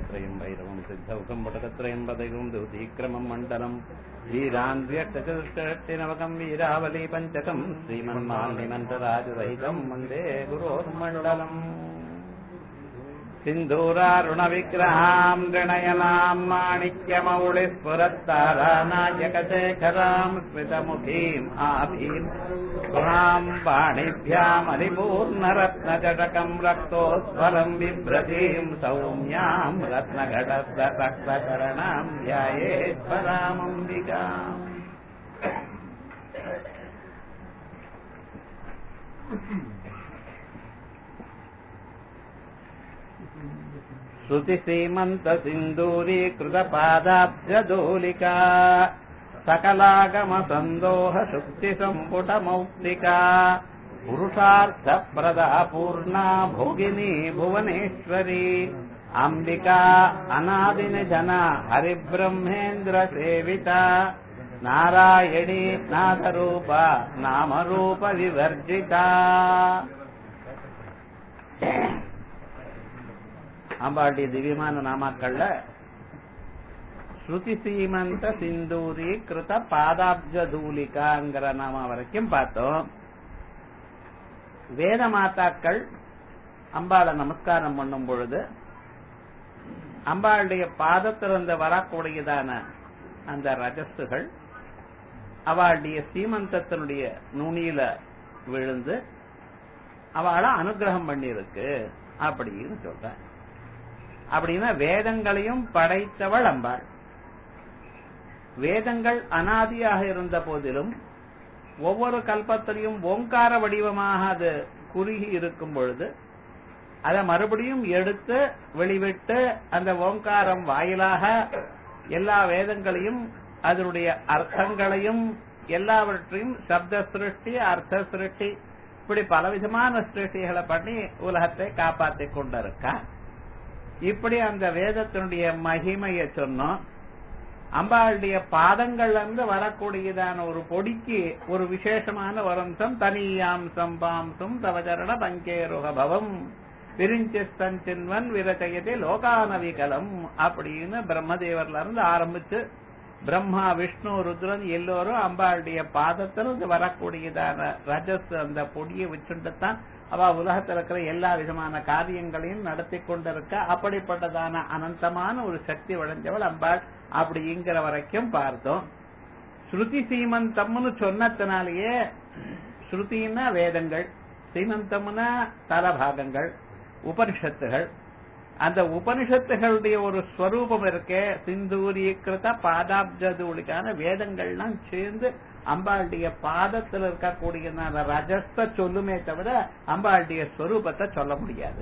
त्रयम् भैरवम् सिद्धौकम् वटकत्रयम् पदैकम् दूतीक्रमम् मण्डलम् वीरान्व्यष्टचतुष्टनवकम् वीरावली पञ्चकम् श्रीमन्मालिमन्त्रराजरहितम् वन्दे गुरोर्मण्डलम् सिन्धूरारुणविग्रहाम् गणयनाम् माणिक्यमौलिस्फुरत्तारानायकशेखराम् स्मितमुखीम् आभीम् गुणाम् पाणिभ्यामरिपूर्णरत्नजटकम् रक्तोत्पलम् बिभ्रतीम् सौम्याम् रत्नघटस्रक्तकरणाम् ध्यायेत्परामम्बिकाम् श्रुतिसीमन्तसिन्दूरीकृतपादाब्जदोलिका सकलागमसन्दोहशुक्तिसम्पुटमौक्तिका पुरुषार्थप्रदा पूर्णा भोगिनी भुवनेश्वरी अम्बिका अनादिनिजना हरिब्रह्मेन्द्रसेविता नारायणी नाथरूपा नामरूपविवर्जिता அம்பாளுடைய திவ்யமான நாமாக்கள்ல ஸ்ருதி சீமந்த சிந்தூரி கிருத பாதாப்ஜ தூலிகாங்கிற நாம வரைக்கும் பார்த்தோம் வேத மாதாக்கள் அம்பாளை நமஸ்காரம் பண்ணும் பொழுது அம்பாளுடைய பாதத்திலிருந்து வரக்கூடியதான அந்த ரஜஸுகள் அவளுடைய சீமந்தத்தினுடைய நுனியில விழுந்து அவளை அனுகிரகம் பண்ணியிருக்கு அப்படின்னு சொல்றேன் அப்படின்னா வேதங்களையும் படைத்தவள் அம்பாள் வேதங்கள் அனாதியாக இருந்த போதிலும் ஒவ்வொரு கல்பத்திலையும் ஓங்கார வடிவமாக அது குறுகி இருக்கும் பொழுது அதை மறுபடியும் எடுத்து வெளிவிட்டு அந்த ஓங்காரம் வாயிலாக எல்லா வேதங்களையும் அதனுடைய அர்த்தங்களையும் எல்லாவற்றையும் சப்த சிருஷ்டி அர்த்த சிருஷ்டி இப்படி பலவிதமான சிருஷ்டிகளை பண்ணி உலகத்தை காப்பாற்றிக் கொண்டிருக்கா இப்படி அந்த வேதத்தினுடைய மகிமையை சொன்னோம் அம்பாளுடைய பாதங்கள்ல இருந்து வரக்கூடியதான ஒரு பொடிக்கு ஒரு விசேஷமான ஒரு அம்சம் தனியாம்சம் பாம்சம் தவச்சரண பங்கேருகபவம் விரிஞ்சன் விரச்சயத்தை லோகானவிகலம் அப்படின்னு பிரம்மதேவர்ல இருந்து ஆரம்பிச்சு பிரம்மா விஷ்ணு ருத்ரன் எல்லோரும் அம்பாளுடைய பாதத்திலிருந்து வரக்கூடியதான ரஜஸ் அந்த பொடியை வச்சுட்டு தான் அவ உலகத்தில் இருக்கிற எல்லா விதமான காரியங்களையும் நடத்தி கொண்டிருக்க அப்படிப்பட்டதான அனந்தமான ஒரு சக்தி வளைஞ்சவள் அம்பாள் அப்படிங்கிற வரைக்கும் பார்த்தோம் ஸ்ருதி சீமந்தம்னு சொன்னதுனாலேயே ஸ்ருதினா வேதங்கள் சீமந்தம்னா தலபாகங்கள் உபனிஷத்துகள் அந்த உபனிஷத்துகளுடைய ஒரு ஸ்வரூபம் இருக்கே சிந்தூரியகிருத பாதாப்ஜதூளிக்கான வேதங்கள்லாம் சேர்ந்து அம்பாளுடைய பாதத்தில் இருக்கக்கூடிய ரஜஸ்த சொல்லுமே தவிர அம்பாளுடைய ஸ்வரூபத்தை சொல்ல முடியாது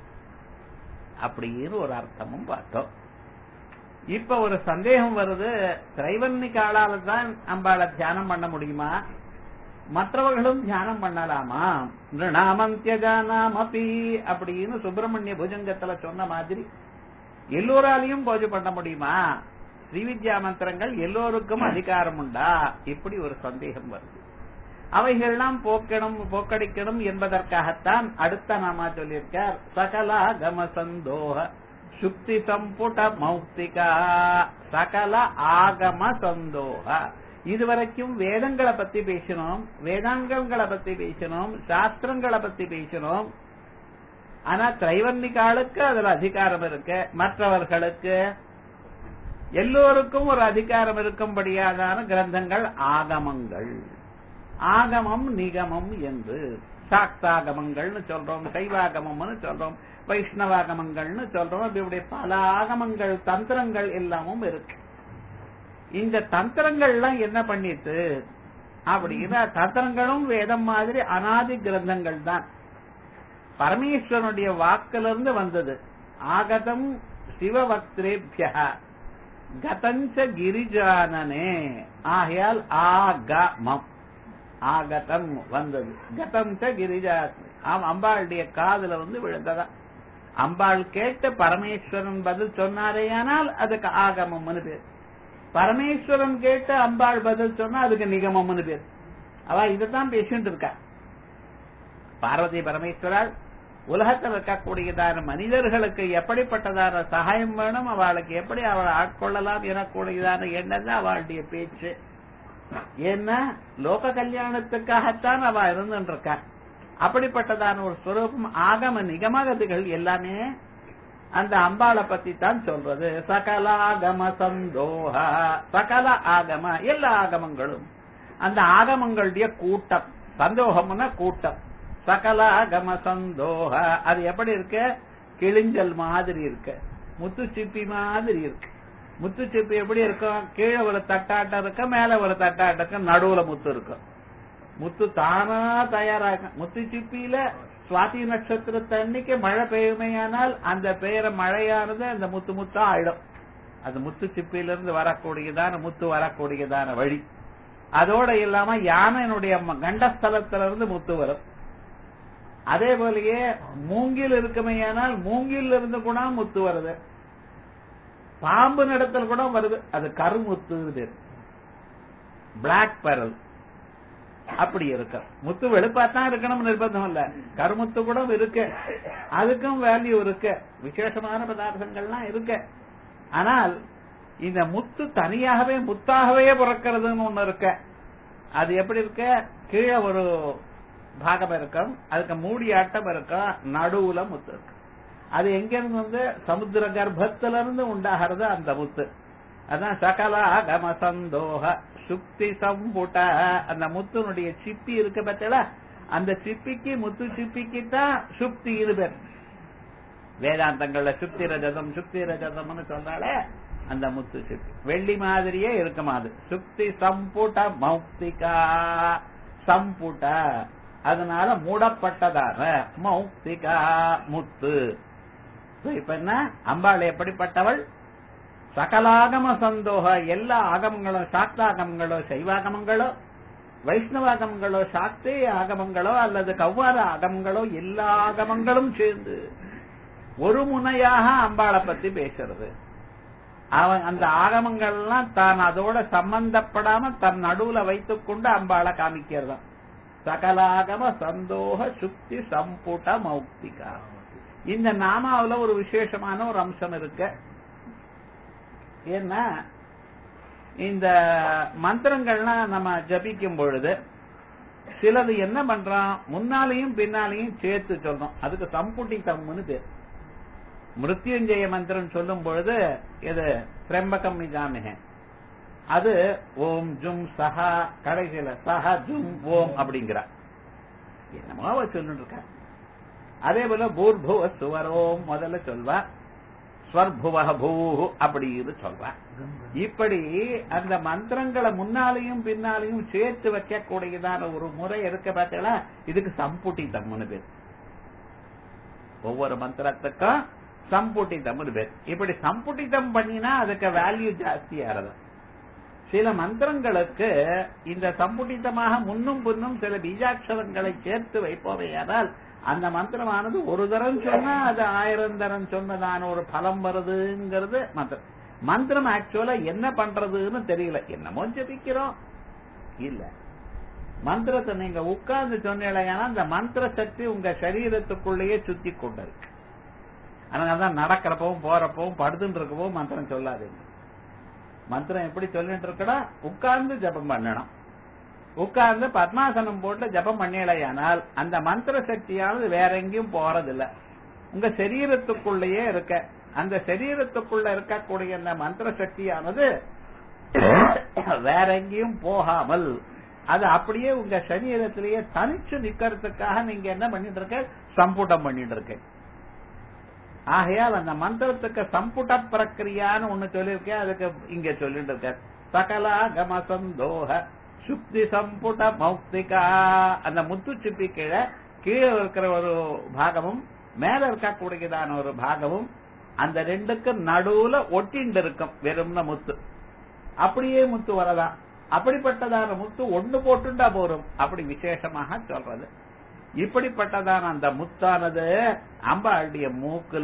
அப்படின்னு ஒரு அர்த்தமும் பார்த்தோம் இப்ப ஒரு சந்தேகம் வருது திரைவன்னிக்காலால தான் அம்பாளை தியானம் பண்ண முடியுமா மற்றவர்களும் தியானம் பண்ணலாமா நிருணாமந்தியஜானாம் அப்பி அப்படின்னு சுப்பிரமணிய புஜங்கத்துல சொன்ன மாதிரி எல்லோராலையும் பூஜை பண்ண முடியுமா ஸ்ரீவித்யா மந்திரங்கள் எல்லோருக்கும் அதிகாரம் உண்டா இப்படி ஒரு சந்தேகம் வருது அவைகள்லாம் போக்கணும் போக்கடிக்கணும் என்பதற்காகத்தான் அடுத்த நாமா சொல்லியிருக்கார் சகலா கம சந்தோக சுக்தி சம்புட மௌக்திகா சகல ஆகம சந்தோக இதுவரைக்கும் வேதங்களை பத்தி பேசினோம் வேதாங்கங்களை பத்தி பேசினோம் சாஸ்திரங்களை பத்தி பேசினோம் ஆனா திரைவர்ணிகாலுக்கு அதுல அதிகாரம் இருக்கு மற்றவர்களுக்கு எல்லோருக்கும் ஒரு அதிகாரம் இருக்கும்படியாதான கிரந்தங்கள் ஆகமங்கள் ஆகமம் நிகமம் என்று சாக்தாகமங்கள்னு சொல்றோம் சைவாகமம்னு சொல்றோம் வைஷ்ணவாகமங்கள்னு சொல்றோம் இப்படி பல ஆகமங்கள் தந்திரங்கள் எல்லாமும் இருக்கு இந்த தந்திரங்கள்லாம் என்ன பண்ணிட்டு அப்படின்னா தந்திரங்களும் வேதம் மாதிரி அனாதி கிரந்தங்கள் தான் பரமேஸ்வரனுடைய வாக்கிலிருந்து வந்தது ஆகதம் சிவபக்திரேபிய கதஞ்ச கிரிஜானனே ஆகையால் ஆகமம் ஆகதம் வந்தது கதம் ச கிரிஜா அம்பாளுடைய காதுல வந்து விழுந்ததா அம்பாள் கேட்டு பரமேஸ்வரன் பதில் சொன்னாரேயானால் அதுக்கு ஆகமம்னு பேர் பரமேஸ்வரன் கேட்டு அம்பாள் பதில் சொன்னா அதுக்கு நிகமம்னு பேர் அவ இதைத்தான் பேசிட்டு இருக்கா பார்வதி பரமேஸ்வரால் உலகத்தில் இருக்கக்கூடியதான மனிதர்களுக்கு எப்படிப்பட்டதான சகாயம் வேணும் அவளுக்கு எப்படி அவளை ஆட்கொள்ளலாம் எனக்கூடியதான எண்ணம் தான் அவளுடைய பேச்சு ஏன்னா லோக கல்யாணத்துக்காகத்தான் அவ இருந்துட்டு இருக்கா அப்படிப்பட்டதான ஒரு ஸ்வரூபம் ஆகம நிகமகதுகள் எல்லாமே அந்த அம்பாளை பத்தி தான் சொல்றது சகல ஆகம சந்தோக சகல ஆகம எல்லா ஆகமங்களும் அந்த ஆகமங்களுடைய கூட்டம் சந்தோகம்னா கூட்டம் சகல ஆகம சந்தோக அது எப்படி இருக்கு கிழிஞ்சல் மாதிரி இருக்கு முத்து சிப்பி மாதிரி இருக்கு முத்து சிப்பி எப்படி இருக்கும் கீழே ஒரு தட்டாட்டம் இருக்கு மேல ஒரு தட்டாட்டம் இருக்கு நடுவுல முத்து இருக்கும் முத்து தானா தயாராகும் முத்து சிப்பியில சுவாதி நட்சத்திரத்தை அன்னைக்கு மழை பெய்யுமையானால் அந்த பெயர மழையானது அந்த முத்து முத்தா ஆயிடும் அது முத்து சிப்பியிலிருந்து வரக்கூடியதான முத்து வரக்கூடியதான வழி அதோட இல்லாம யானையினுடைய கண்டஸ்தலத்திலிருந்து இருந்து முத்து வரும் அதே போலயே மூங்கில் இருக்குமையானால் மூங்கில் இருந்து கூட முத்து வருது பாம்பு நடத்தல் கூட வருது அது கருமுத்து பிளாக் பெரல் அப்படி இருக்கு முத்து வெளுப்பாத்தான் இருக்கணும் நிர்பந்தம் இல்ல கருமுத்து கூட இருக்கு அதுக்கும் வேல்யூ இருக்கு விசேஷமான பதார்த்தங்கள்லாம் இருக்கு ஆனால் இந்த முத்து தனியாகவே முத்தாகவே பிறக்கிறதுன்னு ஒண்ணு இருக்கு அது எப்படி இருக்க கீழே ஒரு பாகம் இருக்கும் அதுக்கு மூடி ஆட்டம் இருக்கும் நடுவுல முத்து இருக்கு அது எங்க இருந்து வந்து சமுத்திர கர்ப்பத்துல இருந்து உண்டாகிறது அந்த முத்து அதான் சகல அகம சந்தோக சுக்தி சம்புட்ட அந்த முத்துனுடைய சிப்பி இருக்கு பத்தில அந்த சிப்பிக்கு முத்து சிப்பிக்கு தான் சுக்தி இது பேர் வேதாந்தங்கள்ல சுக்தி ரஜதம் சுக்தி ரஜதம்னு சொல்றாலே அந்த முத்து சிப்பி வெள்ளி மாதிரியே இருக்குமா அது சுக்தி சம்புட மௌக்திகா சம்புட அதனால மூடப்பட்டதான மௌக்திகா முத்து இப்ப என்ன அம்பாள் எப்படிப்பட்டவள் சகலாகம சந்தோக எல்லா ஆகமங்களும் சாக்தாகமங்களோ சைவாகமங்களோ வைஷ்ணவாகமங்களோ சாக்தே ஆகமங்களோ அல்லது கவ்வார ஆகமங்களோ எல்லா ஆகமங்களும் சேர்ந்து ஒரு முனையாக அம்பாளை பத்தி பேசுறது அவன் அந்த ஆகமங்கள்லாம் தான் அதோட சம்பந்தப்படாம தன் நடுவுல வைத்துக் கொண்டு அம்பாளை காமிக்கிறதா சகலாகம சந்தோக சுக்தி சம்புட மௌக்திகா இந்த நாமாவுல ஒரு விசேஷமான ஒரு அம்சம் இருக்கு ஏன்னா இந்த மந்திரங்கள்லாம் நம்ம ஜபிக்கும் பொழுது சிலது என்ன பண்றோம் முன்னாலையும் பின்னாலையும் சேர்த்து சொல்றோம் அதுக்கு சம்புட்டி தம்முன்னு பேர் மிருத்யுஞ்சய மந்திரம் சொல்லும் பொழுது இது திரம்பகம் இதாமிக அது ஓம் ஜும் சஹா கடைசியில சஹா ஜும் ஓம் அப்படிங்கிற என்னமோ அவ சொல்லிட்டு இருக்க அதே போல பூர்புவ சுவரோம் முதல்ல சொல்வா ஸ்வர்புவ பூ அப்படின்னு சொல்றா இப்படி அந்த மந்திரங்களை முன்னாலையும் பின்னாலையும் சேர்த்து வைக்கக்கூடியதான ஒரு முறை இருக்க பார்த்தீங்களா இதுக்கு சம்புட்டி தம்முன்னு பேர் ஒவ்வொரு மந்திரத்துக்கும் சம்புட்டிதம்னு பேர் இப்படி சம்புட்டிதம் பண்ணினா அதுக்கு வேல்யூ ஜாஸ்தி ஆறது சில மந்திரங்களுக்கு இந்த சம்புட்டிதமாக முன்னும் பின்னும் சில பீஜாட்சரங்களை சேர்த்து வைப்போமையானால் அந்த மந்திரமானது ஒரு தரம் சொன்னா அது ஆயிரம் தரம் சொன்னதான ஒரு பலம் வருதுங்கிறது மந்திரம் மந்திரம் ஆக்சுவலா என்ன பண்றதுன்னு தெரியல என்னமோ ஜபிக்கிறோம் இல்ல மந்திரத்தை நீங்க உட்கார்ந்து சொன்னீங்கன்னா அந்த மந்திர சக்தி உங்க சரீரத்துக்குள்ளேயே சுத்தி கொண்டிருக்கு அதனாலதான் நடக்கிறப்பவும் போறப்பவும் படுத்துட்டு இருக்கவும் மந்திரம் சொல்லாதீங்க மந்திரம் எப்படி சொல்லிட்டு இருக்கடா உட்கார்ந்து ஜபம் பண்ணணும் உட்கார்ந்து பத்மாசனம் போட்டு ஜபம் பண்ணலையானால் அந்த மந்திர சக்தியானது வேற எங்கேயும் போறதில்ல உங்க சரீரத்துக்குள்ளேயே இருக்க அந்த சரீரத்துக்குள்ள இருக்கக்கூடிய அந்த மந்திர சக்தியானது வேற எங்கேயும் போகாமல் அது அப்படியே உங்க சரீரத்திலேயே தனிச்சு நிக்கிறதுக்காக நீங்க என்ன பண்ணிட்டு இருக்க சம்புடம் பண்ணிட்டு இருக்க ஆகையால் அந்த மந்திரத்துக்கு சம்புட பிரக்கிரியான்னு ஒண்ணு சொல்லியிருக்கேன் அதுக்கு இங்க சொல்லிட்டு இருக்க சகலா கமசந்தோக சுக்தி சம்புட மௌக்திகா அந்த முத்து சிப்பி கீழே கீழே இருக்கிற ஒரு பாகமும் மேல இருக்கக்கூடியதான ஒரு பாகமும் அந்த ரெண்டுக்கு நடுவுல ஒட்டிண்டு இருக்கும் வெறும்ன முத்து அப்படியே முத்து வரலாம் அப்படிப்பட்டதான முத்து ஒண்ணு போட்டுண்டா போரும் அப்படி விசேஷமாக சொல்றது இப்படிப்பட்டதான அந்த முத்தானது அம்பாளுடைய மூக்குல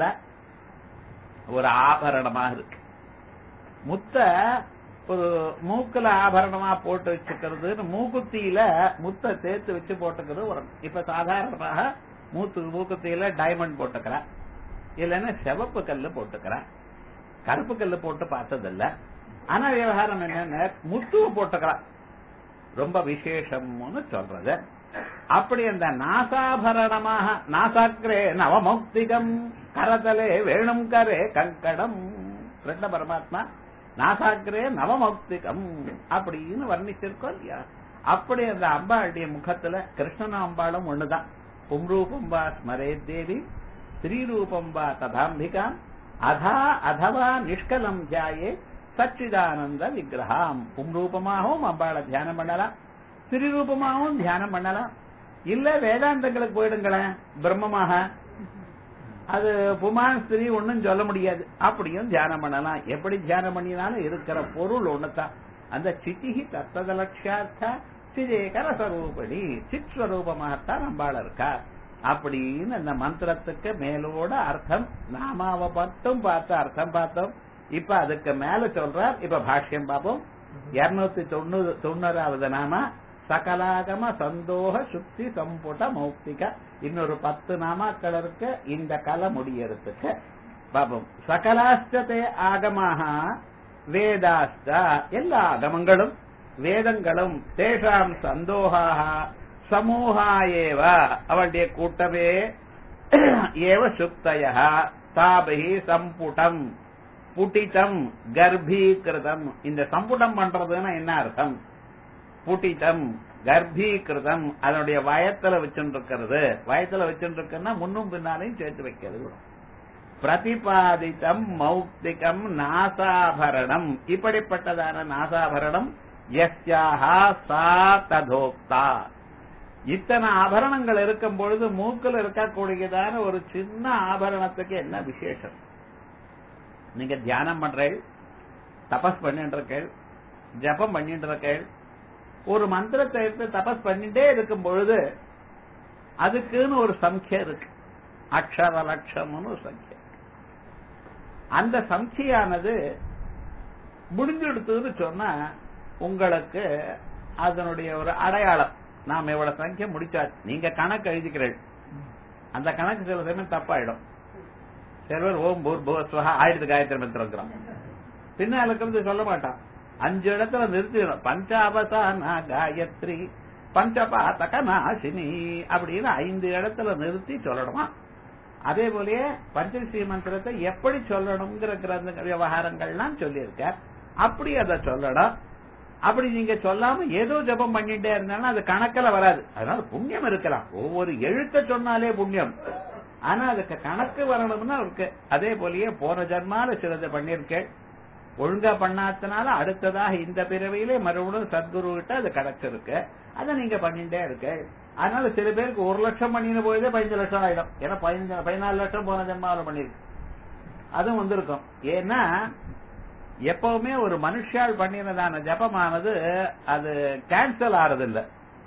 ஒரு ஆபரணமாக இருக்கு முத்த ஒரு மூக்குல ஆபரணமா போட்டு வச்சுக்கிறது மூக்குத்தியில முத்த சேர்த்து வச்சு போட்டுக்கிறது ஒரு இப்ப சாதாரணமாக மூத்து மூக்குத்தியில டைமண்ட் போட்டுக்கிறா இல்லைன்னா சிவப்பு கல்லு போட்டுக்கிறா கருப்பு கல்லு போட்டு பார்த்ததில்ல ஆனா விவகாரம் என்னன்னா முத்துவ போட்டுக்கிறா ரொம்ப விசேஷம்னு சொல்றது அப்படி அந்த நாசாபரணமாக நாசாக்கிரே நவமௌக்திகம் கரதலே வேணும் கரே கங்கடம் கிருஷ்ண பரமாத்மா நாசாக்கிரே நவமௌக்திகம் அப்படின்னு வர்ணிச்சிருக்கோம் இல்லையா அப்படி அந்த அம்பாளுடைய முகத்துல கிருஷ்ணன் அம்பாளும் ஒண்ணுதான் பும்ரூபம் வா ஸ்மரே தேவி ஸ்ரீரூபம் வா ததாம்பிகாம் அதா அதவா நிஷ்கலம் ஜாயே சச்சிதானந்த விக்கிரகாம் பும்ரூபமாகவும் அம்பாளை தியானம் பண்ணலாம் ஸ்ரீரூபமாகவும் தியானம் பண்ணலாம் இல்ல வேதாந்தங்களுக்கு போயிடுங்களேன் பிரம்மமாக அது புமான் ஸ்திரீ ஒண்ணும் சொல்ல முடியாது அப்படியும் தியானம் பண்ணலாம் எப்படி தியானம் பண்ணினாலும் இருக்கிற பொருள் ஒண்ணுதான் அந்த சித்திகி தத்தத லட்சியார்த்த சிதேகர ஸ்வரூபடி சித் ஸ்வரூபமாகத்தான் அம்பாள் இருக்கா அப்படின்னு அந்த மந்திரத்துக்கு மேலோட அர்த்தம் நாமாவை மட்டும் பார்த்து அர்த்தம் பார்த்தோம் இப்ப அதுக்கு மேல சொல்றார் இப்ப பாஷ்யம் பார்ப்போம் இருநூத்தி தொண்ணூறு தொண்ணூறாவது நாம சகலாகம சந்தோக சுத்தி சம்புட மௌக்திக இன்னொரு பத்து நாமாக்கள் இருக்கு இந்த கலை முடியறதுக்கு பாபம் சகலாஷ்டதே ஆகமாக வேதாஷ்ட எல்லா ஆகமங்களும் வேதங்களும் தேஷாம் சந்தோகாக சமூகா ஏவ அவளுடைய கூட்டமே ஏவ சுக்தய தாபிகி சம்புடம் புட்டிதம் கர்ப்பீகிருதம் இந்த சம்புடம் பண்றதுன்னா என்ன அர்த்தம் புட்டிதம் கர்ப்பீகிருதம் அதனுடைய வயத்துல வச்சுருக்கிறது வயத்துல வச்சுருக்குன்னா முன்னும் பின்னாலையும் சேர்த்து வைக்கிறது பிரதிபாதித்தம் மௌக்திகம் நாசாபரணம் இப்படிப்பட்டதான நாசாபரணம் எஸ்யாஹா சா ததோக்தா இத்தனை ஆபரணங்கள் இருக்கும் பொழுது மூக்கில் இருக்கக்கூடியதான ஒரு சின்ன ஆபரணத்துக்கு என்ன விசேஷம் நீங்க தியானம் பண்றீள் தபஸ் பண்ணிட்டு இருக்கீள் ஜபம் பண்ணிட்டு இருக்கீள் ஒரு மந்திரத்தை எடுத்து தபஸ் பண்ணிட்டே இருக்கும் பொழுது அதுக்குன்னு ஒரு சங்கியா இருக்கு அக்ஷர லட்சம்னு ஒரு சங்கியா அந்த சங்கியானது முடிஞ்செடுத்ததுன்னு சொன்னா உங்களுக்கு அதனுடைய ஒரு அடையாளம் நாம் எவ்வளவு சங்கியா முடிச்சாச்சு நீங்க கணக்கு எழுதிக்கிறீர்கள் அந்த கணக்கு சில சமயம் தப்பாயிடும் சிலர் ஓம் பூர் புவஸ்வகா ஆயிரத்து காயத்திரி மந்திரம் பின்னால இருக்கிறது சொல்ல மாட்டான் அஞ்சு இடத்துல நிறுத்திடும் பஞ்சாபசானா காயத்ரி பஞ்சபாத்தக நாசினி அப்படின்னு ஐந்து இடத்துல நிறுத்தி சொல்லணுமா அதே போலயே பஞ்சஸ்ரீ மந்திரத்தை எப்படி சொல்லணுங்கிற கிரந்த விவகாரங்கள்லாம் சொல்லியிருக்கார் அப்படி அதை சொல்லணும் அப்படி நீங்க சொல்லாம ஏதோ ஜபம் பண்ணிட்டே இருந்தாலும் அது கணக்கில் வராது அதனால புண்ணியம் இருக்கலாம் ஒவ்வொரு எழுத்த சொன்னாலே புண்ணியம் ஆனா அதுக்கு கணக்கு வரணும்னா இருக்கு அதே போலயே போன ஜன்மால சிலது பண்ணிருக்கேன் ஒழுங்கா பண்ணாதனால அடுத்ததாக இந்த பிறவியிலே மறுபடியும் சத்குரு கிட்ட அது கிடைச்சிருக்கு அதை நீங்க பண்ணிட்டே இருக்கு அதனால சில பேருக்கு ஒரு லட்சம் பண்ணின போயதே பதினஞ்சு லட்சம் ஆயிடும் ஏன்னா பதினஞ்சு பதினாலு லட்சம் போன ஜென்மாவில பண்ணிருக்கு அதுவும் வந்திருக்கும் ஏன்னா எப்பவுமே ஒரு மனுஷால் பண்ணினதான ஜபமானது அது கேன்சல் ஆறதில்லை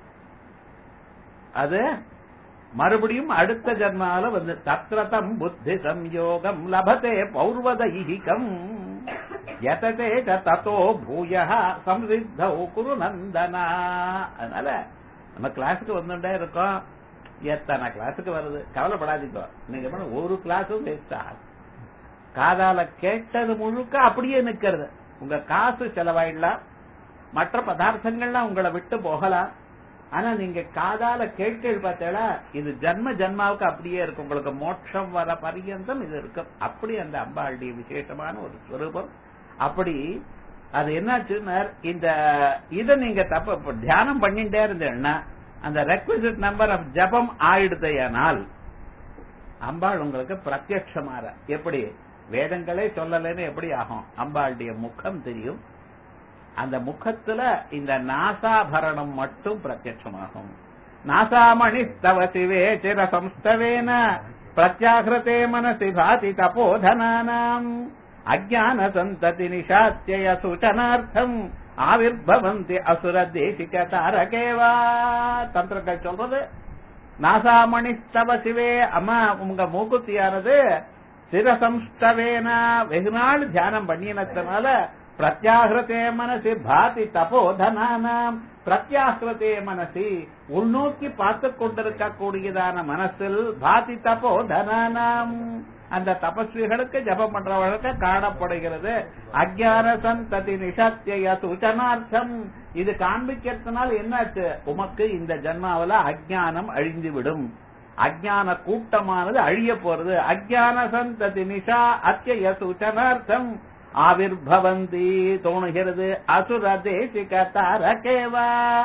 அது மறுபடியும் அடுத்த ஜன்மால வந்து தத்ரதம் புத்தி சம்யோகம் லபத்தே பௌர்வதைகம் யததே தத்தோ பூய சம்சித்தௌ குரு நந்தனா அதனால நம்ம கிளாஸுக்கு வந்துட்டே இருக்கோம் எத்தனை கிளாஸுக்கு வருது கவலைப்படாதீங்க நீங்க பண்ண ஒரு கிளாஸும் வேஸ்ட் ஆகாது காதால கேட்டது முழுக்க அப்படியே நிக்கிறது உங்க காசு செலவாயிடலாம் மற்ற பதார்த்தங்கள்லாம் உங்களை விட்டு போகலாம் ஆனா நீங்க காதால கேட்கள் பார்த்தா இது ஜன்ம ஜன்மாவுக்கு அப்படியே இருக்கும் உங்களுக்கு மோட்சம் வர பரியந்தம் இது இருக்கும் அப்படி அந்த அம்பாளுடைய விசேஷமான ஒரு ஸ்வரூபம் அப்படி அது என்னாச்சுன்னா இந்த இதை நீங்க தப்ப தியானம் பண்ணிட்டே இருந்தேன்னா அந்த ரெக்விசிட் நம்பர் ஆஃப் ஜபம் ஆயிடுதையானால் அம்பாள் உங்களுக்கு பிரத்யட்சமாற எப்படி வேதங்களே சொல்லலைன்னு எப்படி ஆகும் அம்பாளுடைய முகம் தெரியும் அந்த முகத்துல இந்த நாசாபரணம் மட்டும் பிரத்யட்சமாகும் நாசாமணி தவ சிவே சிர சம்ஸ்தவேன பிரத்யாகிருதே மனசி பாதி தபோதனானாம் அஜான சந்ததி நிஷாத்திய சூச்சனார்த்தம் ஆவிர்பவந்தி அசுர தேசிக தாரகேவா தந்திரங்கள் சொல்றது நாசாமணி தவ சிவே அம்மா உங்க மூக்குத்தியானது சிரசம்ஸ்தவேனா வெகு நாள் தியானம் பண்ணினதுனால பிரத்யாகிருதே மனசி பாதி தபோதனானாம் பிரத்யாகிருதே மனசி உள்நோக்கி பார்த்து கொண்டிருக்கக்கூடியதான மனசில் பாதி தபோதனானாம் அந்த தபஸ்விகளுக்கு ஜபம் பண்றவர்களுக்கு காணப்படுகிறது அஜான சந்ததி நிஷத்திய சூச்சனார்த்தம் இது காண்பிக்கிறதுனால என்னாச்சு உமக்கு இந்த ஜன்மாவில அஜானம் அழிந்து விடும் அஜான கூட்டமானது அழிய போறது அஜான சந்ததி நிஷா அத்திய சூச்சனார்த்தம் ஆவிர்பவந்தி தோணுகிறது அசுர தேசிக தாரகேவா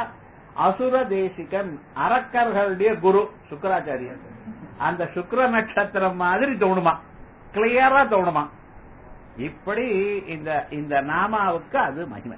அசுர தேசிகன் அரக்கர்களுடைய குரு சுக்கராச்சாரியன் அந்த சுக்ர நட்சத்திரம் மாதிரி தோணுமா கிளியரா தோணுமா இப்படி இந்த இந்த நாமாவுக்கு அது மகிமை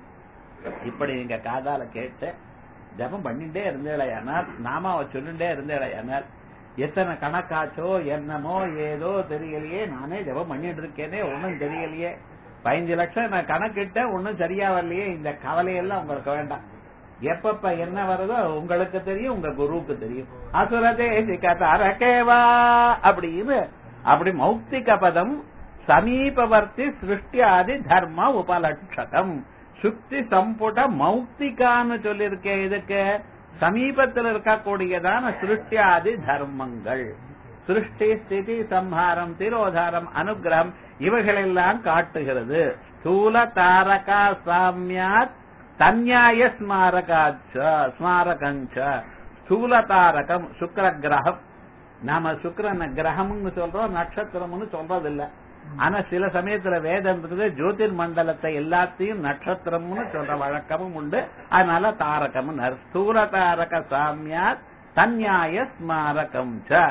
இப்படி நீங்க காதால கேட்டு ஜபம் பண்ணிட்டே இருந்தேளையானால் நாமாவை சொல்லிட்டே இருந்தேளையானால் எத்தனை கணக்காச்சோ என்னமோ ஏதோ தெரியலையே நானே ஜபம் பண்ணிட்டு இருக்கேனே ஒன்னும் தெரியலையே பதினஞ்சு லட்சம் நான் கணக்கிட்டேன் ஒன்னும் சரியா வரலையே இந்த கவலையெல்லாம் உங்களுக்கு வேண்டாம் எப்பப்ப என்ன வருதோ உங்களுக்கு தெரியும் உங்க குருவுக்கு தெரியும் அசுரதேசிக தரகேவா அப்படின்னு அப்படி மௌக்திக பதம் சமீபவர்த்தி சிருஷ்டியாதி தர்ம உபலட்சகம் சுக்தி சம்புட மௌக்திகான்னு சொல்லியிருக்கேன் இதுக்கு சமீபத்தில் இருக்கக்கூடியதான சிருஷ்டியாதி தர்மங்கள் சிருஷ்டி ஸ்திதி சம்ஹாரம் திரோதாரம் அனுகிரகம் இவைகளெல்லாம் காட்டுகிறது ஸ்தூல தாரகா சாமியாத் தன்யாய ஸ்மாரகாச்ச ஸ்மாரகஞ்ச ஸ்தூல தாரகம் சுக்கர கிரகம் நாம சுக்கரன கிரகம்னு சொல்றோம் நட்சத்திரம்னு சொல்றது இல்ல ஆனா சில சமயத்துல வேதம் இருக்குது ஜோதிர் மண்டலத்தை எல்லாத்தையும் நட்சத்திரம்னு சொல்ற வழக்கமும் உண்டு அதனால தாரகம் ஸ்தூல தாரக சாமியாத் தன்யாய ஸ்மாரகம் ச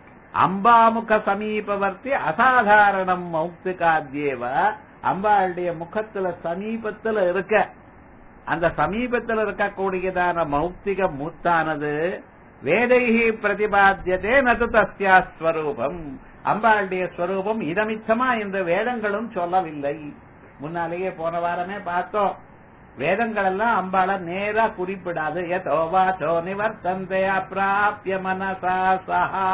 அம்பாமுக சமீபவர்த்தி அசாதாரணம் மௌக்திகாத்யேவ அம்பாளுடைய முகத்துல சமீபத்துல இருக்க அந்த சமீபத்தில் இருக்கக்கூடியதான மௌக்திக மூத்தானது வேதைகி பிரதிபாத்தியதே நது தஸ்யா ஸ்வரூபம் அம்பாளுடைய ஸ்வரூபம் இதமிச்சமா இந்த வேதங்களும் சொல்லவில்லை முன்னாலேயே போன வாரமே பார்த்தோம் வேதங்கள் எல்லாம் அம்பாள நேரா குறிப்பிடாது எதோ வாச்சோ நிவர்த்தந்தே அப்பிராபிய மனசா சஹா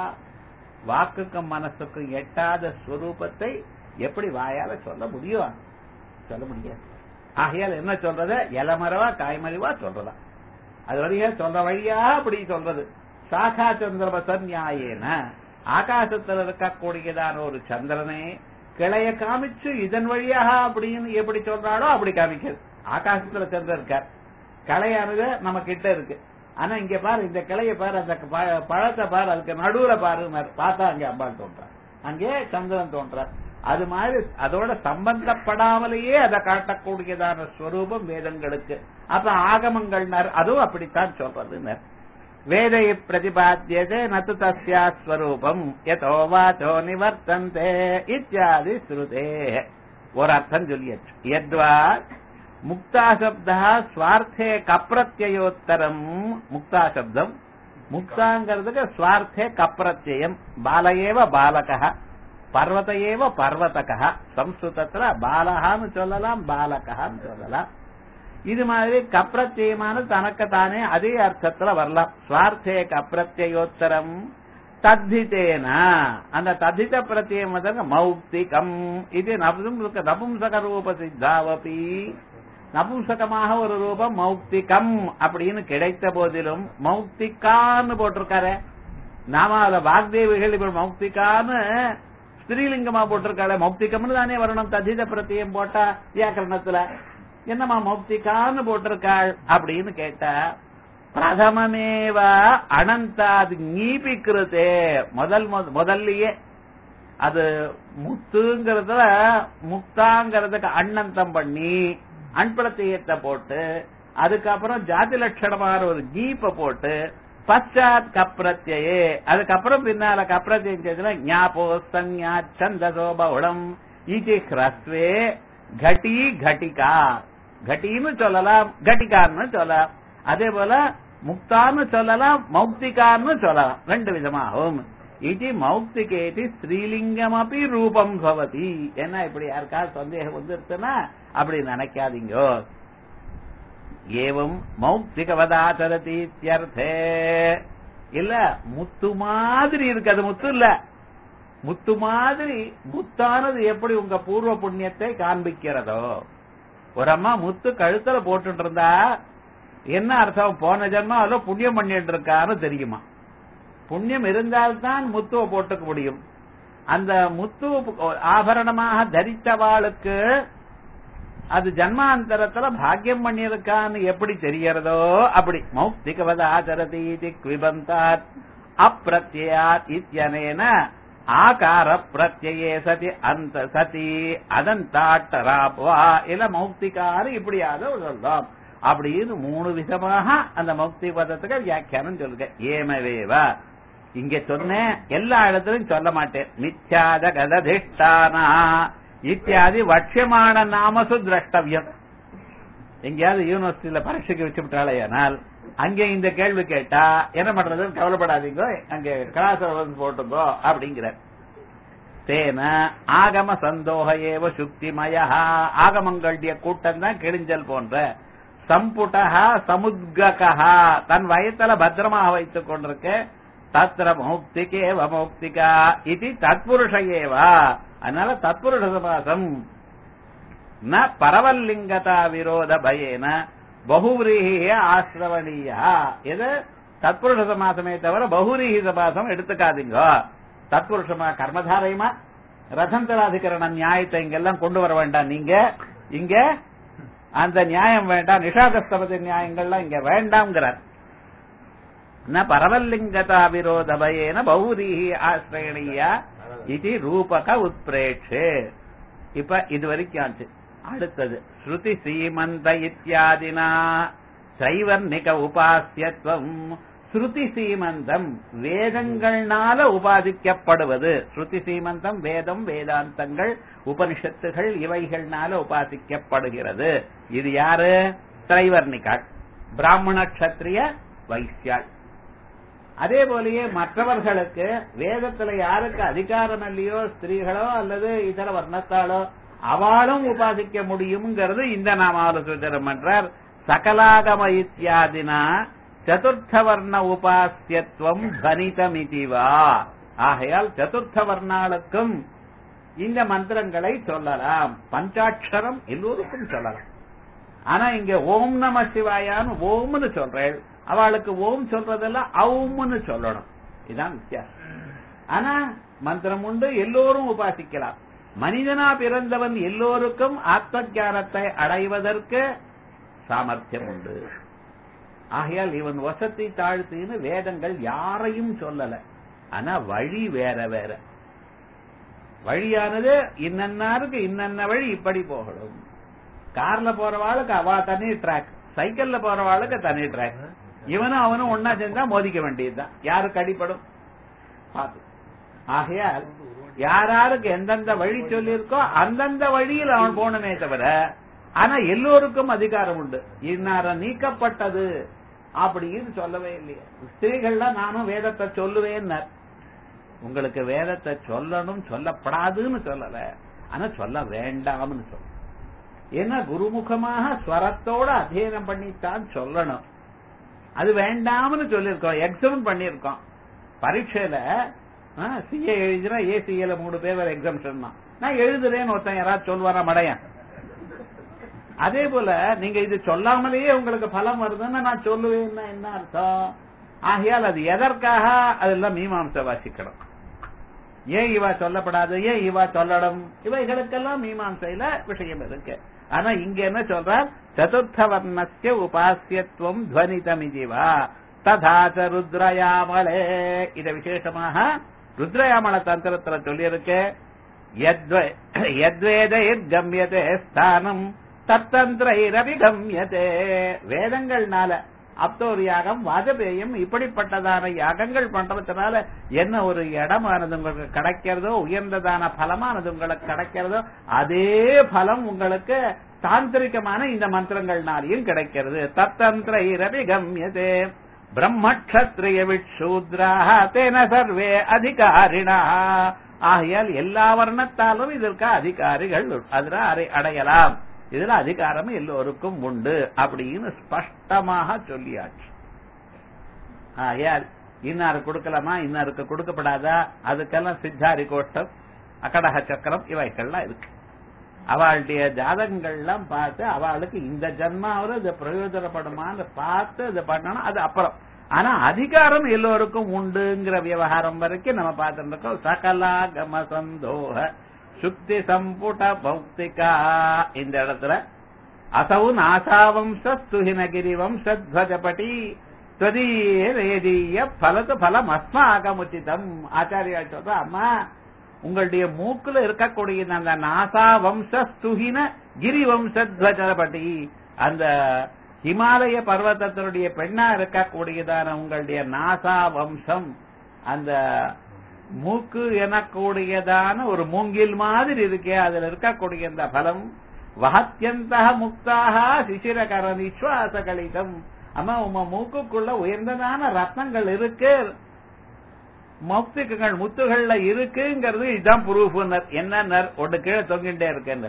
வாக்குக்கும் மனசுக்கும் எட்டாத ஸ்வரூபத்தை எப்படி வாயால சொல்ல முடியும் சொல்ல முடியாது ஆகையால் என்ன சொல்றது இளமரவா காய்மறிவா சொல்றதா அது வழியா சொல்ற வழியா அப்படி சொல்றது சாகா சந்திரபசன் நியாயேன ஆகாசத்தில் இருக்கக்கூடியதான ஒரு சந்திரனே கிளைய காமிச்சு இதன் வழியாக அப்படின்னு எப்படி சொல்றாளோ அப்படி காமிக்கிறது ஆகாசத்துல சந்திரன் இருக்கார் கிளையானது நம்ம கிட்ட இருக்கு ஆனா இங்க பாரு இந்த கிளைய பாரு அந்த ப- பழத்தை பாரு அதுக்கு நடுவுல பாரு பார்த்தா அங்க அம்பாள் தோன்றார் அங்கே சந்திரன் தோன்றார் அது மாதிரி அதோட சம்பந்தப்படாமலேயே அதை காட்டக்கூடியதான ஸ்வரூபம் வேதங்களுக்கு அப்ப ஆகமங்கள் அதுவும் அப்படித்தான் சொல்றது வேதை பிரதிபாத்தியதே நது தஸ்யா ஸ்வரூபம் யதோ வாச்சோ நிவர்த்தந்தே இத்தியாதி ஸ்ருதே ஒரு அர்த்தம் சொல்லியாச்சு யத்வா முக்தா சப்தா ஸ்வார்த்தே கப்ரத்யோத்தரம் முக்தா சப்தம் முக்தாங்கிறதுக்கு ஸ்வார்த்தே கப்ரத்யம் பாலயேவ பாலகா பர்வத ஏவ பர்வதகா சம்ஸ்கிருதத்துல பாலகான்னு சொல்லலாம் பாலகான்னு சொல்லலாம் இது மாதிரி கப்ரத்தியமான தனக்கு தானே அதே அர்த்தத்துல வரலாம் ஸ்வார்த்தே கப்ரத்யோத்தரம் தத்திதேன அந்த தத்தித பிரத்தியம் வந்து மௌக்திகம் இது நபும்சக நபும்சக ரூப சித்தாவபி நபும்சகமாக ஒரு ரூபம் மௌக்திகம் அப்படின்னு கிடைத்த போதிலும் மௌக்திகான்னு போட்டிருக்காரு நாம அதுல வாக்தேவிகள் இப்ப மௌக்திகான்னு ஸ்திரீலிங்கமா போட்டிருக்காளே மௌக்திகம்னு தானே வரணும் தத்தித பிரத்தியம் போட்டா வியாக்கரணத்துல என்னம்மா மௌக்திகான்னு போட்டிருக்காள் அப்படின்னு கேட்டா பிரதமமேவ அனந்தாது நீபிக்கிறதே முதல் முத- முதல்லயே அது முத்துங்கிறதுல முக்தாங்கிறதுக்கு அண்ணந்தம் பண்ணி அன்படத்தையத்தை போட்டு அதுக்கப்புறம் ஜாதி லட்சணமான ஒரு ஜீப்ப போட்டு பச்சாத் கப்ரத்யே அதுக்கப்புறம் பின்னால கப்ரத்தியம் செய்ததுல ஞாபோ சஞ்ஞா சந்தசோ பகுடம் இது ஹ்ரஸ்வே கட்டி கட்டிகா கட்டின்னு சொல்லலாம் கட்டிகான்னு சொல்லலாம் அதே போல முக்தான்னு சொல்லலாம் மௌக்திகான்னு சொல்லலாம் ரெண்டு விதமாகும் இது மௌக்திகேதி ஸ்ரீலிங்கம் அப்படி ரூபம் பவதி என்ன இப்படி யாருக்காவது சந்தேகம் வந்துருச்சுன்னா அப்படி நினைக்காதீங்கோ ஏவம் முத்து மாதிரி முத்தானது எப்படி உங்க பூர்வ புண்ணியத்தை காண்பிக்கிறதோ ஒரு அம்மா முத்து கழுத்துல போட்டுட்டு இருந்தா என்ன அர்த்தம் போன ஜென்மம் அதுல புண்ணியம் பண்ணிட்டு இருக்கான்னு தெரியுமா புண்ணியம் இருந்தால்தான் முத்துவை போட்டுக்க முடியும் அந்த முத்து ஆபரணமாக தரித்தவாளுக்கு அது ஜன்மாந்தரத்துல பாக்கியம் பண்ணியிருக்கான்னு எப்படி தெரியறதோ அப்படி மௌக்திகவத ஆச்சரதி குவிபந்தாத் அப்பிரத்யாத் இத்தியனேன ஆகார பிரத்யே சதி அந்த சதி அதந்தாட்டராப்வா இல்ல மௌக்திகாரு இப்படியாக சொல்லலாம் அப்படின்னு மூணு விதமாக அந்த மௌக்தி பதத்துக்கு வியாக்கியானம் சொல்லுங்க ஏமவேவா இங்க சொன்னேன் எல்லா இடத்துலயும் சொல்ல மாட்டேன் மித்யாத கததிஷ்டானா இத்தியாதி வட்சியமான நாமசு திரஷ்டவியம் எங்கேயாவது யூனிவர்சிட்டியில பரீட்சைக்கு வச்சு விட்டாலேயானால் அங்கே இந்த கேள்வி கேட்டா என்ன பண்றதுன்னு கவலைப்படாதீங்க அங்க கிளாஸ் போட்டுங்கோ அப்படிங்கிற தேன ஆகம சந்தோக ஏவ சுக்திமய ஆகமங்களுடைய கூட்டம் தான் கிழிஞ்சல் போன்ற சம்புட்டா சமுத்ககா தன் வயத்துல பத்திரமாக வைத்துக் கொண்டிருக்க தத்திர மௌக்திகேவ மௌக்திகா இது தத்புருஷ ஏவா அதனால தத்புருஷ சமாசம் ந பரவல்லிங்கதா விரோத பயேன பகுவிரீக ஆசிரவணீயா எது தத்புருஷ சமாசமே தவிர பகுரீகி சமாசம் எடுத்துக்காதீங்க தத்புருஷமா கர்மதாரயமா ரதந்தராதிகரண நியாயத்தை இங்கெல்லாம் கொண்டு வர வேண்டாம் நீங்க இங்க அந்த நியாயம் வேண்டாம் நிஷாதஸ்தபதி நியாயங்கள்லாம் இங்க வேண்டாம்ங்கிறார் ந பரவல்லிங்கதா விரோத பயேன பௌரீகி ஆசிரயணீயா இது ரூபக உத்பிரேட்சே இப்ப இது வரைக்கும் ஆச்சு அடுத்தது ஸ்ருதி சீமந்த இத்தியாதினா சைவர்ணிக உபாசியத்துவம் ஸ்ருதி சீமந்தம் வேதங்கள்னால உபாதிக்கப்படுவது ஸ்ருதி சீமந்தம் வேதம் வேதாந்தங்கள் உபனிஷத்துகள் இவைகள்னால உபாசிக்கப்படுகிறது இது யாரு திரைவர்ணிகாள் பிராமண கஷத்திரிய வைசியாள் அதே போலயே மற்றவர்களுக்கு வேதத்துல யாருக்கு அதிகாரம் இல்லையோ ஸ்திரீகளோ அல்லது இதர வர்ணத்தாலோ அவளும் உபாசிக்க முடியுங்கிறது இந்த நாமாவல சூச்சனம் பண்றார் சகலாகம இத்தியாதினா சதுர்த்த வர்ண உபாசியத்துவம் கணிதமிதிவா ஆகையால் சதுர்த்த வர்ணாளுக்கும் இந்த மந்திரங்களை சொல்லலாம் பஞ்சாட்சரம் எல்லோருக்கும் சொல்லலாம் ஆனா இங்க ஓம் நம சிவாயான்னு ஓம்னு சொல்றேன் அவளுக்கு ஓம் சொல்றதெல்லாம் அவும்னு சொல்லணும் இதுதான் வித்தியாசம் ஆனா மந்திரம் உண்டு எல்லோரும் உபாசிக்கலாம் மனிதனா பிறந்தவன் எல்லோருக்கும் ஆத்ம ஞானத்தை அடைவதற்கு சாமர்த்தியம் உண்டு ஆகையால் இவன் வசத்தை தாழ்த்தின்னு வேதங்கள் யாரையும் சொல்லல ஆனா வழி வேற வேற வழியானது இன்னன்னாருக்கு இன்னன்ன வழி இப்படி போகணும் கார்ல போறவாளுக்கு அவ தனி ட்ராக் சைக்கிள்ல போறவாளுக்கு தனி ட்ராக் இவனும் அவனும் ஒன்னா சேர்ந்தா மோதிக்க வேண்டியதுதான் யாருக்கு அடிப்படும் பார்த்து ஆகையால் யாராருக்கு எந்தெந்த வழி சொல்லியிருக்கோ அந்தந்த வழியில் அவன் போனமே தவிர ஆனா எல்லோருக்கும் அதிகாரம் உண்டு இன்னார நீக்கப்பட்டது அப்படின்னு சொல்லவே இல்லையே ஸ்திரீகள்லாம் நானும் வேதத்தை சொல்லுவேன்னார் உங்களுக்கு வேதத்தை சொல்லணும் சொல்லப்படாதுன்னு சொல்லல ஆனா சொல்ல வேண்டாம்னு சொல்ல ஏன்னா குருமுகமாக ஸ்வரத்தோட அத்தியனம் பண்ணித்தான் சொல்லணும் அது வேண்டாம்னு சொல்லியிருக்கோம் எக்ஸாம் பண்ணியிருக்கோம் பரீட்சையில சிஏ எழுதினா ஏசிஏல மூணு பேர் வேற எக்ஸாம்ஷன் தான் நான் எழுதுறேன்னு ஒருத்தன் யாராவது சொல்வாரா மடையன் அதே போல நீங்க இது சொல்லாமலேயே உங்களுக்கு பலம் வருதுன்னு நான் சொல்லுவேன்னா என்ன அர்த்தம் ஆகையால் அது எதற்காக அதெல்லாம் மீமாம்ச வாசிக்கணும் ஏன் இவா சொல்லப்படாது ஏன் இவா சொல்லணும் இவைகளுக்கெல்லாம் மீமாம்சையில விஷயம் இருக்கு ஆனா இங்க என்ன சொல்றார் சதுர்த்த வர்ணஸ்ய உபாசியத்துவம் துவனிதமிதிவா ததாச்ச ருத்ரயாமலே இத விசேஷமாக ருத்ரயாமல தந்திரத்துல சொல்லியிருக்கு யத்வேதைர் கம்யதே ஸ்தானம் தத்தந்திரைரபி கம்யதே வேதங்கள்னால அப்தோர் யாகம் வாஜபேயம் இப்படிப்பட்டதான யாகங்கள் பண்றதுனால என்ன ஒரு இடமானது உங்களுக்கு கிடைக்கிறதோ உயர்ந்ததான பலமானது உங்களுக்கு கிடைக்கிறதோ அதே பலம் உங்களுக்கு தாந்திரிகமான இந்த மந்திரங்கள்னாலையும் கிடைக்கிறது தத்தந்திர இரவி கம்யதே பிரம்மக்ஷத்ரிய விட்சூத்ராக தேன சர்வே அதிகாரிணா ஆகையால் எல்லா வர்ணத்தாலும் இதற்கு அதிகாரிகள் அதுல அடையலாம் இதுல அதிகாரம் எல்லோருக்கும் உண்டு அப்படின்னு ஸ்பஷ்டமாக சொல்லியாச்சு ஆகையால் இன்னாரு கொடுக்கலாமா இன்னாருக்கு கொடுக்கப்படாதா அதுக்கெல்லாம் சித்தாரி கோஷ்டம் அக்கடக சக்கரம் இவைகள்லாம் இருக்கு அவளுடைய ஜாதகங்கள்லாம் பார்த்து அவளுக்கு இந்த ஜன்மாவில் இது பிரயோஜனப்படுமான்னு பார்த்து இது பண்ணணும் அது அப்புறம் ஆனா அதிகாரம் எல்லோருக்கும் உண்டுங்கிற விவகாரம் வரைக்கும் நம்ம பார்த்துட்டு இருக்கோம் சகலாகம சந்தோக சுக்தி சம்புட பௌத்திகா இந்த இடத்துல அசௌ நாசாவம்சுஹினகிரி வம்சத்வஜபடி துவதீய பலது பலம் அஸ்மாகமுச்சிதம் ஆச்சாரியா சொல்ற அம்மா உங்களுடைய மூக்குல இருக்கக்கூடிய அந்த நாசா வம்சஸ்துகின கிரி வம்சத்வஜபடி அந்த ஹிமாலய பர்வதத்தினுடைய பெண்ணா இருக்கக்கூடியதான உங்களுடைய நாசா வம்சம் அந்த மூக்கு எனக்கூடியதான ஒரு மூங்கில் மாதிரி இருக்கே அதுல இருக்கக்கூடிய அந்த பலம் வகத்தியந்த முக்தாக சிசிரகர நிஸ்வாச கலிதம் அம்மா உங்க மூக்குக்குள்ள உயர்ந்ததான ரத்னங்கள் இருக்கு மௌக்திகங்கள் முத்துகள்ல இருக்குங்கிறது இதுதான் ப்ரூஃப் என்ன ஒன்று கீழே தொங்கிட்டே இருக்கு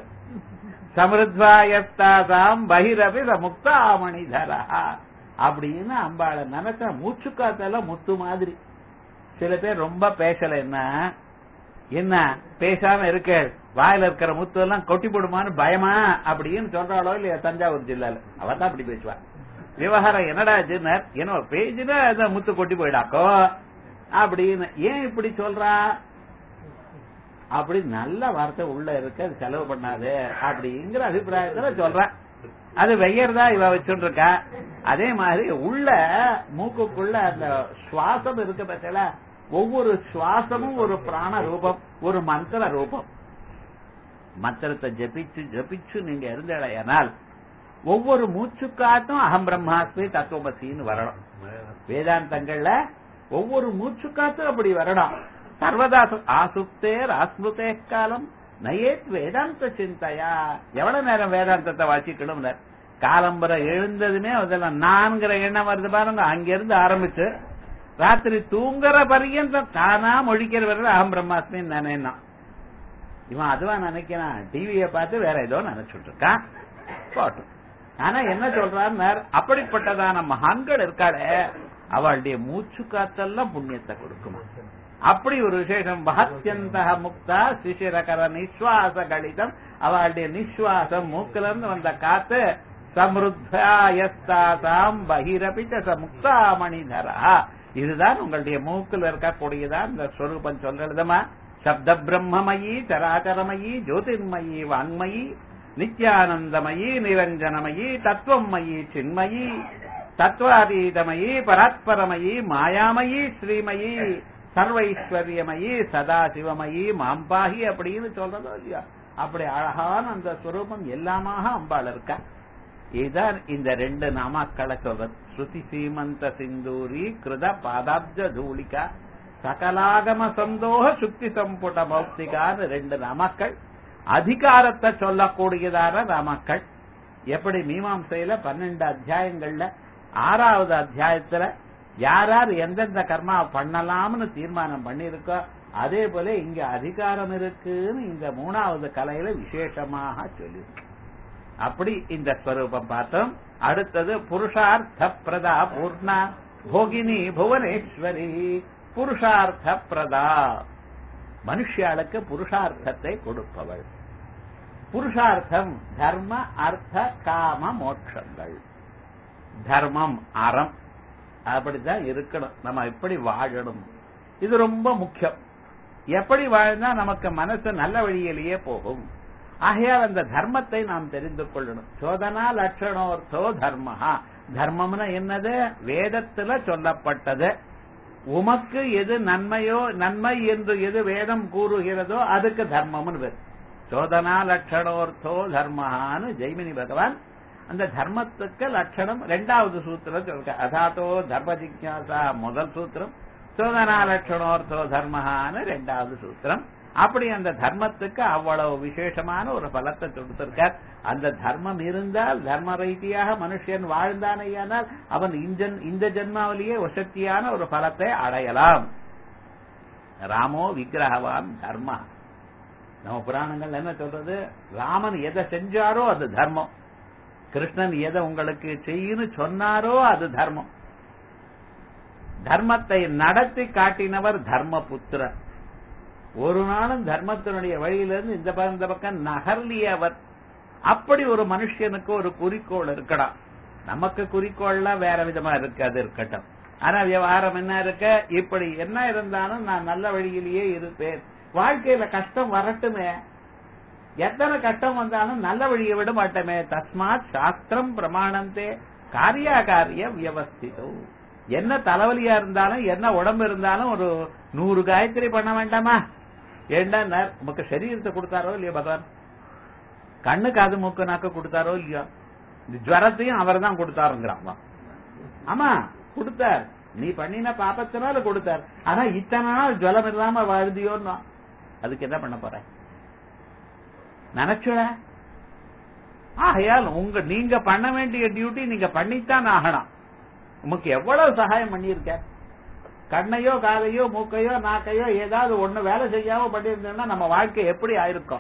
சமிருத்வாயஸ்தாசாம் பகிரபி முக்தாமணிதரா அப்படின்னு அம்பாளை நினைச்சா மூச்சுக்காத்தெல்லாம் முத்து மாதிரி சில பேர் ரொம்ப பேசலைன்னா என்ன பேசாம இருக்க வாயில இருக்கிற முத்து எல்லாம் கொட்டி போடுமான்னு பயமா அப்படின்னு சொல்றாளோ இல்லையா தஞ்சாவூர் ஜில்லால அவதான் அப்படி பேசுவா விவகாரம் என்னடா ஜின்னர் என்ன பேஜுனா அந்த முத்து கொட்டி போயிடாக்கோ அப்படின்னு ஏன் இப்படி சொல்றா அப்படி நல்ல வார்த்தை உள்ள இருக்கு அது செலவு பண்ணாது அப்படிங்கிற அபிப்பிராயத்துல சொல்றேன் அது வெய்யறதா இவ வச்சுட்டு இருக்கா அதே மாதிரி உள்ள மூக்குக்குள்ள அந்த சுவாசம் இருக்கு பத்தில ஒவ்வொரு சுவாசமும் ஒரு பிராண ரூபம் ஒரு மந்திர ரூபம் மந்திரத்தை ஜபிச்சு ஜபிச்சு நீங்க இருந்தடையானால் ஒவ்வொரு மூச்சுக்காட்டும் அகம் பிரம்மாஸ்மி தத்துவமசின்னு வரணும் வேதாந்தங்கள்ல ஒவ்வொரு மூச்சுக்காத்தும் அப்படி வரணும் சர்வதா ஆசுப்தேர் ஆஸ்மிருதே காலம் நயேத் வேதாந்த சிந்தையா எவ்வளவு நேரம் வேதாந்தத்தை வாசிக்கணும் காலம்பரை எழுந்ததுமே அதெல்லாம் நான்கிற எண்ணம் வருது பாருங்க அங்கிருந்து ஆரம்பிச்சு ராத்திரி தூங்குற பரியந்தம் தானா மொழிக்கிற வரைக்கும் அகம் பிரம்மாஸ்மின்னு நினைனா இவன் அதுவா நினைக்கிறான் டிவியை பார்த்து வேற ஏதோ நினைச்சுட்டு இருக்கான் போட்டும் ஆனா என்ன சொல்றான்னு அப்படிப்பட்டதான மகான்கள் இருக்காளே அவளுடைய மூச்சு காத்தெல்லாம் புண்ணியத்தை கொடுக்குமா அப்படி ஒரு விசேஷம் மகத்தியந்த முக்தா சிசிரகர நிஸ்வாச கணிதம் அவளுடைய நிஸ்வாசம் மூக்குல இருந்து வந்த காத்து சமிருத்தாயஸ்தாசாம் பகிரபிச்ச முக்தாமணிதரா இதுதான் உங்களுடைய மூக்குல இருக்கக்கூடியதான் இந்த ஸ்வரூபம் சொல்றதுமா சப்த பிரம்மமயி சராச்சரமயி ஜோதிர்மயி வாங்மயி நித்யானந்தமயி நிரஞ்சனமயி தத்துவமயி சின்மயி தத்வாதீதமயி பராத்பரமயி மாயாமயி ஸ்ரீமயி சர்வைஸ்வர்யமயி சதாசிவமயி மாம்பாகி அப்படின்னு சொல்றதோ இல்லையா அப்படி அழகான அந்த ஸ்வரூபம் எல்லாமாக அம்பாள் இருக்கா இதுதான் இந்த ரெண்டு நாமாக்களை சொல்றது ஸ்ருதி சீமந்த சிந்தூரி கிருத பாதாப்ஜ தூளிகா சகலாகம சந்தோக சுக்தி சம்புட மௌக்திகான்னு ரெண்டு நாமாக்கள் அதிகாரத்தை சொல்லக்கூடியதான நாமாக்கள் எப்படி மீமாம்சையில பன்னெண்டு அத்தியாயங்கள்ல ஆறாவது அத்தியாயத்துல யார் யார் எந்தெந்த கர்மா பண்ணலாம்னு தீர்மானம் பண்ணிருக்கோ அதே போல இங்க அதிகாரம் இருக்குன்னு இந்த மூணாவது கலையில விசேஷமாக சொல்லியிருக்கு அப்படி இந்த ஸ்வரூபம் பார்த்தோம் அடுத்தது புருஷார்த்த பிரதா பூர்ணா போகினி புவனேஸ்வரி புருஷார்த்த பிரதா மனுஷியாளுக்கு புருஷார்த்தத்தை கொடுப்பவள் புருஷார்த்தம் தர்ம அர்த்த காம மோட்சங்கள் தர்மம் அறம் அப்படிதான் இருக்கணும் நம்ம எப்படி வாழணும் இது ரொம்ப முக்கியம் எப்படி வாழ்ந்தா நமக்கு மனசு நல்ல வழியிலேயே போகும் ஆகையால் அந்த தர்மத்தை நாம் தெரிந்து கொள்ளணும் சோதனா லட்சணோர்த்தோ தர்மஹா தர்மம்னா என்னது வேதத்துல சொல்லப்பட்டது உமக்கு எது நன்மையோ நன்மை என்று எது வேதம் கூறுகிறதோ அதுக்கு தர்மம்னு பேர் சோதனா லட்சணோர்த்தோ தர்மஹான்னு ஜெய்மினி பகவான் அந்த தர்மத்துக்கு லட்சணம் ரெண்டாவது சூத்திரம் சொல்ற அதாத்தோ தர்ம ஜிக்யாசா முதல் சூத்திரம் சோதனா லட்சணோர்த்தோ தர்மஹான்னு ரெண்டாவது சூத்திரம் அப்படி அந்த தர்மத்துக்கு அவ்வளவு விசேஷமான ஒரு பலத்தை கொடுத்திருக்கார் அந்த தர்மம் இருந்தால் தர்ம ரீதியாக மனுஷன் வாழ்ந்தானேயானால் அவன் இந்த ஜென்மாவிலேயே வசத்தியான ஒரு பலத்தை அடையலாம் ராமோ விக்கிரகவான் தர்மா நம்ம புராணங்கள் என்ன சொல்றது ராமன் எதை செஞ்சாரோ அது தர்மம் கிருஷ்ணன் எதை உங்களுக்கு செய்யுன்னு சொன்னாரோ அது தர்மம் தர்மத்தை நடத்தி காட்டினவர் தர்மபுத்திரர் ஒரு நாளும் தர்மத்தினுடைய வழியிலிருந்து இந்த பக்கம் இந்த பக்கம் நகர்லியவர் அப்படி ஒரு மனுஷனுக்கு ஒரு குறிக்கோள் இருக்கடா நமக்கு குறிக்கோள்லாம் வேற விதமா இருக்கு அது இருக்கட்டும் ஆனா விவகாரம் என்ன இருக்க இப்படி என்ன இருந்தாலும் நான் நல்ல வழியிலேயே இருப்பேன் வாழ்க்கையில கஷ்டம் வரட்டுமே எத்தனை கஷ்டம் வந்தாலும் நல்ல வழியை விட மாட்டோமே தஸ்மாத் சாஸ்திரம் பிரமாணந்தே காரியாகாரிய வியவஸ்திதோ என்ன தலைவலியா இருந்தாலும் என்ன உடம்பு இருந்தாலும் ஒரு நூறு காயத்ரி பண்ண வேண்டாமா ஏண்டா நமக்கு சரீரத்தை கொடுத்தாரோ இல்லையா பகவான் கண்ணு காது மூக்கு நாக்கு கொடுத்தாரோ இல்லையோ இந்த ஜுவரத்தையும் அவர் தான் கொடுத்தாருங்கிறான் ஆமா கொடுத்தார் நீ பண்ணின பாப்பத்தினால கொடுத்தார் ஆனா இத்தனை நாள் ஜுவலம் இல்லாம வாழ்ந்தியோன்னு அதுக்கு என்ன பண்ண போற நினைச்சுட ஆகையால் உங்க நீங்க பண்ண வேண்டிய டியூட்டி நீங்க பண்ணித்தான் ஆகணும் உமக்கு எவ்வளவு சகாயம் பண்ணியிருக்க கண்ணையோ காதையோ மூக்கையோ நாக்கையோ ஏதாவது ஒண்ணு வேலை செய்யாம பண்ணியிருந்தோம்னா நம்ம வாழ்க்கை எப்படி ஆயிருக்கும்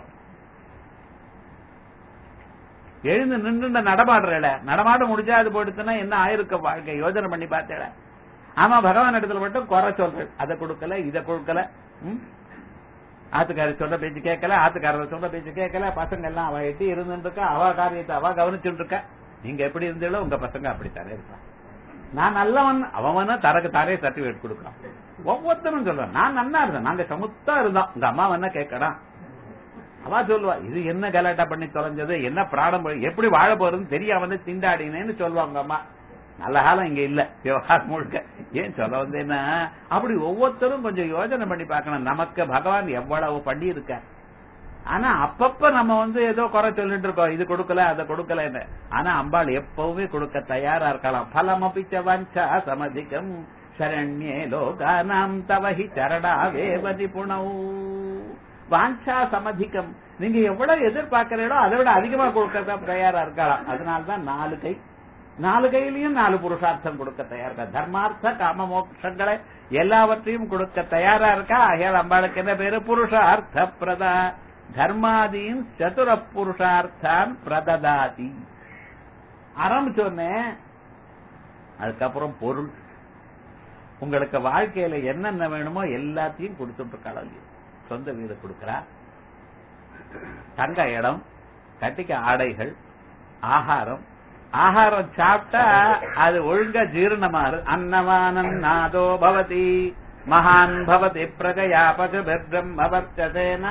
எழுந்து நின்று நடமாடுறல நடமாட முடிஞ்சா அது போயிடுச்சுன்னா என்ன ஆயிருக்க வாழ்க்கை யோசனை பண்ணி பார்த்தேல ஆமா பகவான் இடத்துல மட்டும் குறை சொல்றேன் அதை கொடுக்கல இதை கொடுக்கல ம்? ஆத்துக்காரி சொல்ற பேச்சு கேட்கல ஆத்துக்காரர் சொல்ற பேச்சு கேட்கல பசங்க எல்லாம் அவ எட்டி இருந்துட்டு இருக்கா அவ காரியத்தை அவ கவனிச்சுட்டு இருக்கா நீங்க எப்படி இருந்தீங்களோ உங்க பசங்க அப்படித்தானே இருப்பான் நான் நல்லவன் அவனா தனக்கு தானே சர்டிபிகேட் கொடுக்கலாம் ஒவ்வொருத்தரும் சொல்றான் நான் நன்னா இருந்தேன் நாங்க சமுத்தா இருந்தோம் உங்க அம்மா என்ன கேட்கலாம் அவ சொல்லுவா இது என்ன கலாட்டா பண்ணி தொலைஞ்சது என்ன பிராணம் போய் எப்படி வாழ போறதுன்னு தெரியாம வந்து திண்டாடினேன்னு சொல்லுவாங்க அம்மா நல்ல காலம் இங்க இல்ல விவகாரம் முழுக்க ஏன் சொல்ல வந்தேன்னா அப்படி ஒவ்வொருத்தரும் கொஞ்சம் யோசனை பண்ணி பார்க்கணும் நமக்கு பகவான் எவ்வளவு பண்ணி இருக்க ஆனா அப்பப்ப நம்ம வந்து ஏதோ குறை சொல்லிட்டு இருக்கோம் இது கொடுக்கல அதை கொடுக்கல ஆனா அம்பாள் எப்பவுமே கொடுக்க தயாரா இருக்கலாம் பலம் அப்பிச்ச வஞ்சா சமதிகம் சரண்யே லோகானாம் தவஹி சரணா வேவதி புனவு வாஞ்சா சமதிகம் நீங்க எவ்வளவு எதிர்பார்க்கிறீங்களோ அதை விட அதிகமா கொடுக்க தயாரா இருக்கலாம் அதனால்தான் நாலு கை நாலு கையிலையும் நாலு புருஷார்த்தம் கொடுக்க தயாரா இருக்கா தர்மார்த்த காம மோட்சங்களை எல்லாவற்றையும் கொடுக்க தயாரா இருக்கா ஆகையால் அம்பாளுக்கு என்ன பேரு புருஷார்த்த பிரதா தர்மாதீன் சதுர புருஷார்த்தான் பிரததாதி ஆரம்பிச்சோடனே அதுக்கப்புறம் பொருள் உங்களுக்கு வாழ்க்கையில என்னென்ன வேணுமோ எல்லாத்தையும் கொடுத்துட்டு இருக்காள் சொந்த வீடு கொடுக்கிறா தங்க இடம் கட்டிக்க ஆடைகள் ஆகாரம் ஆகாரம் சாப்பிட்டா அது ஒழுங்கா ஜீரணமாறு அன்னமானன் நாதோ பவதி மகான் பவதி பிரஜயா பசு பிரம்மவர்த்ததேன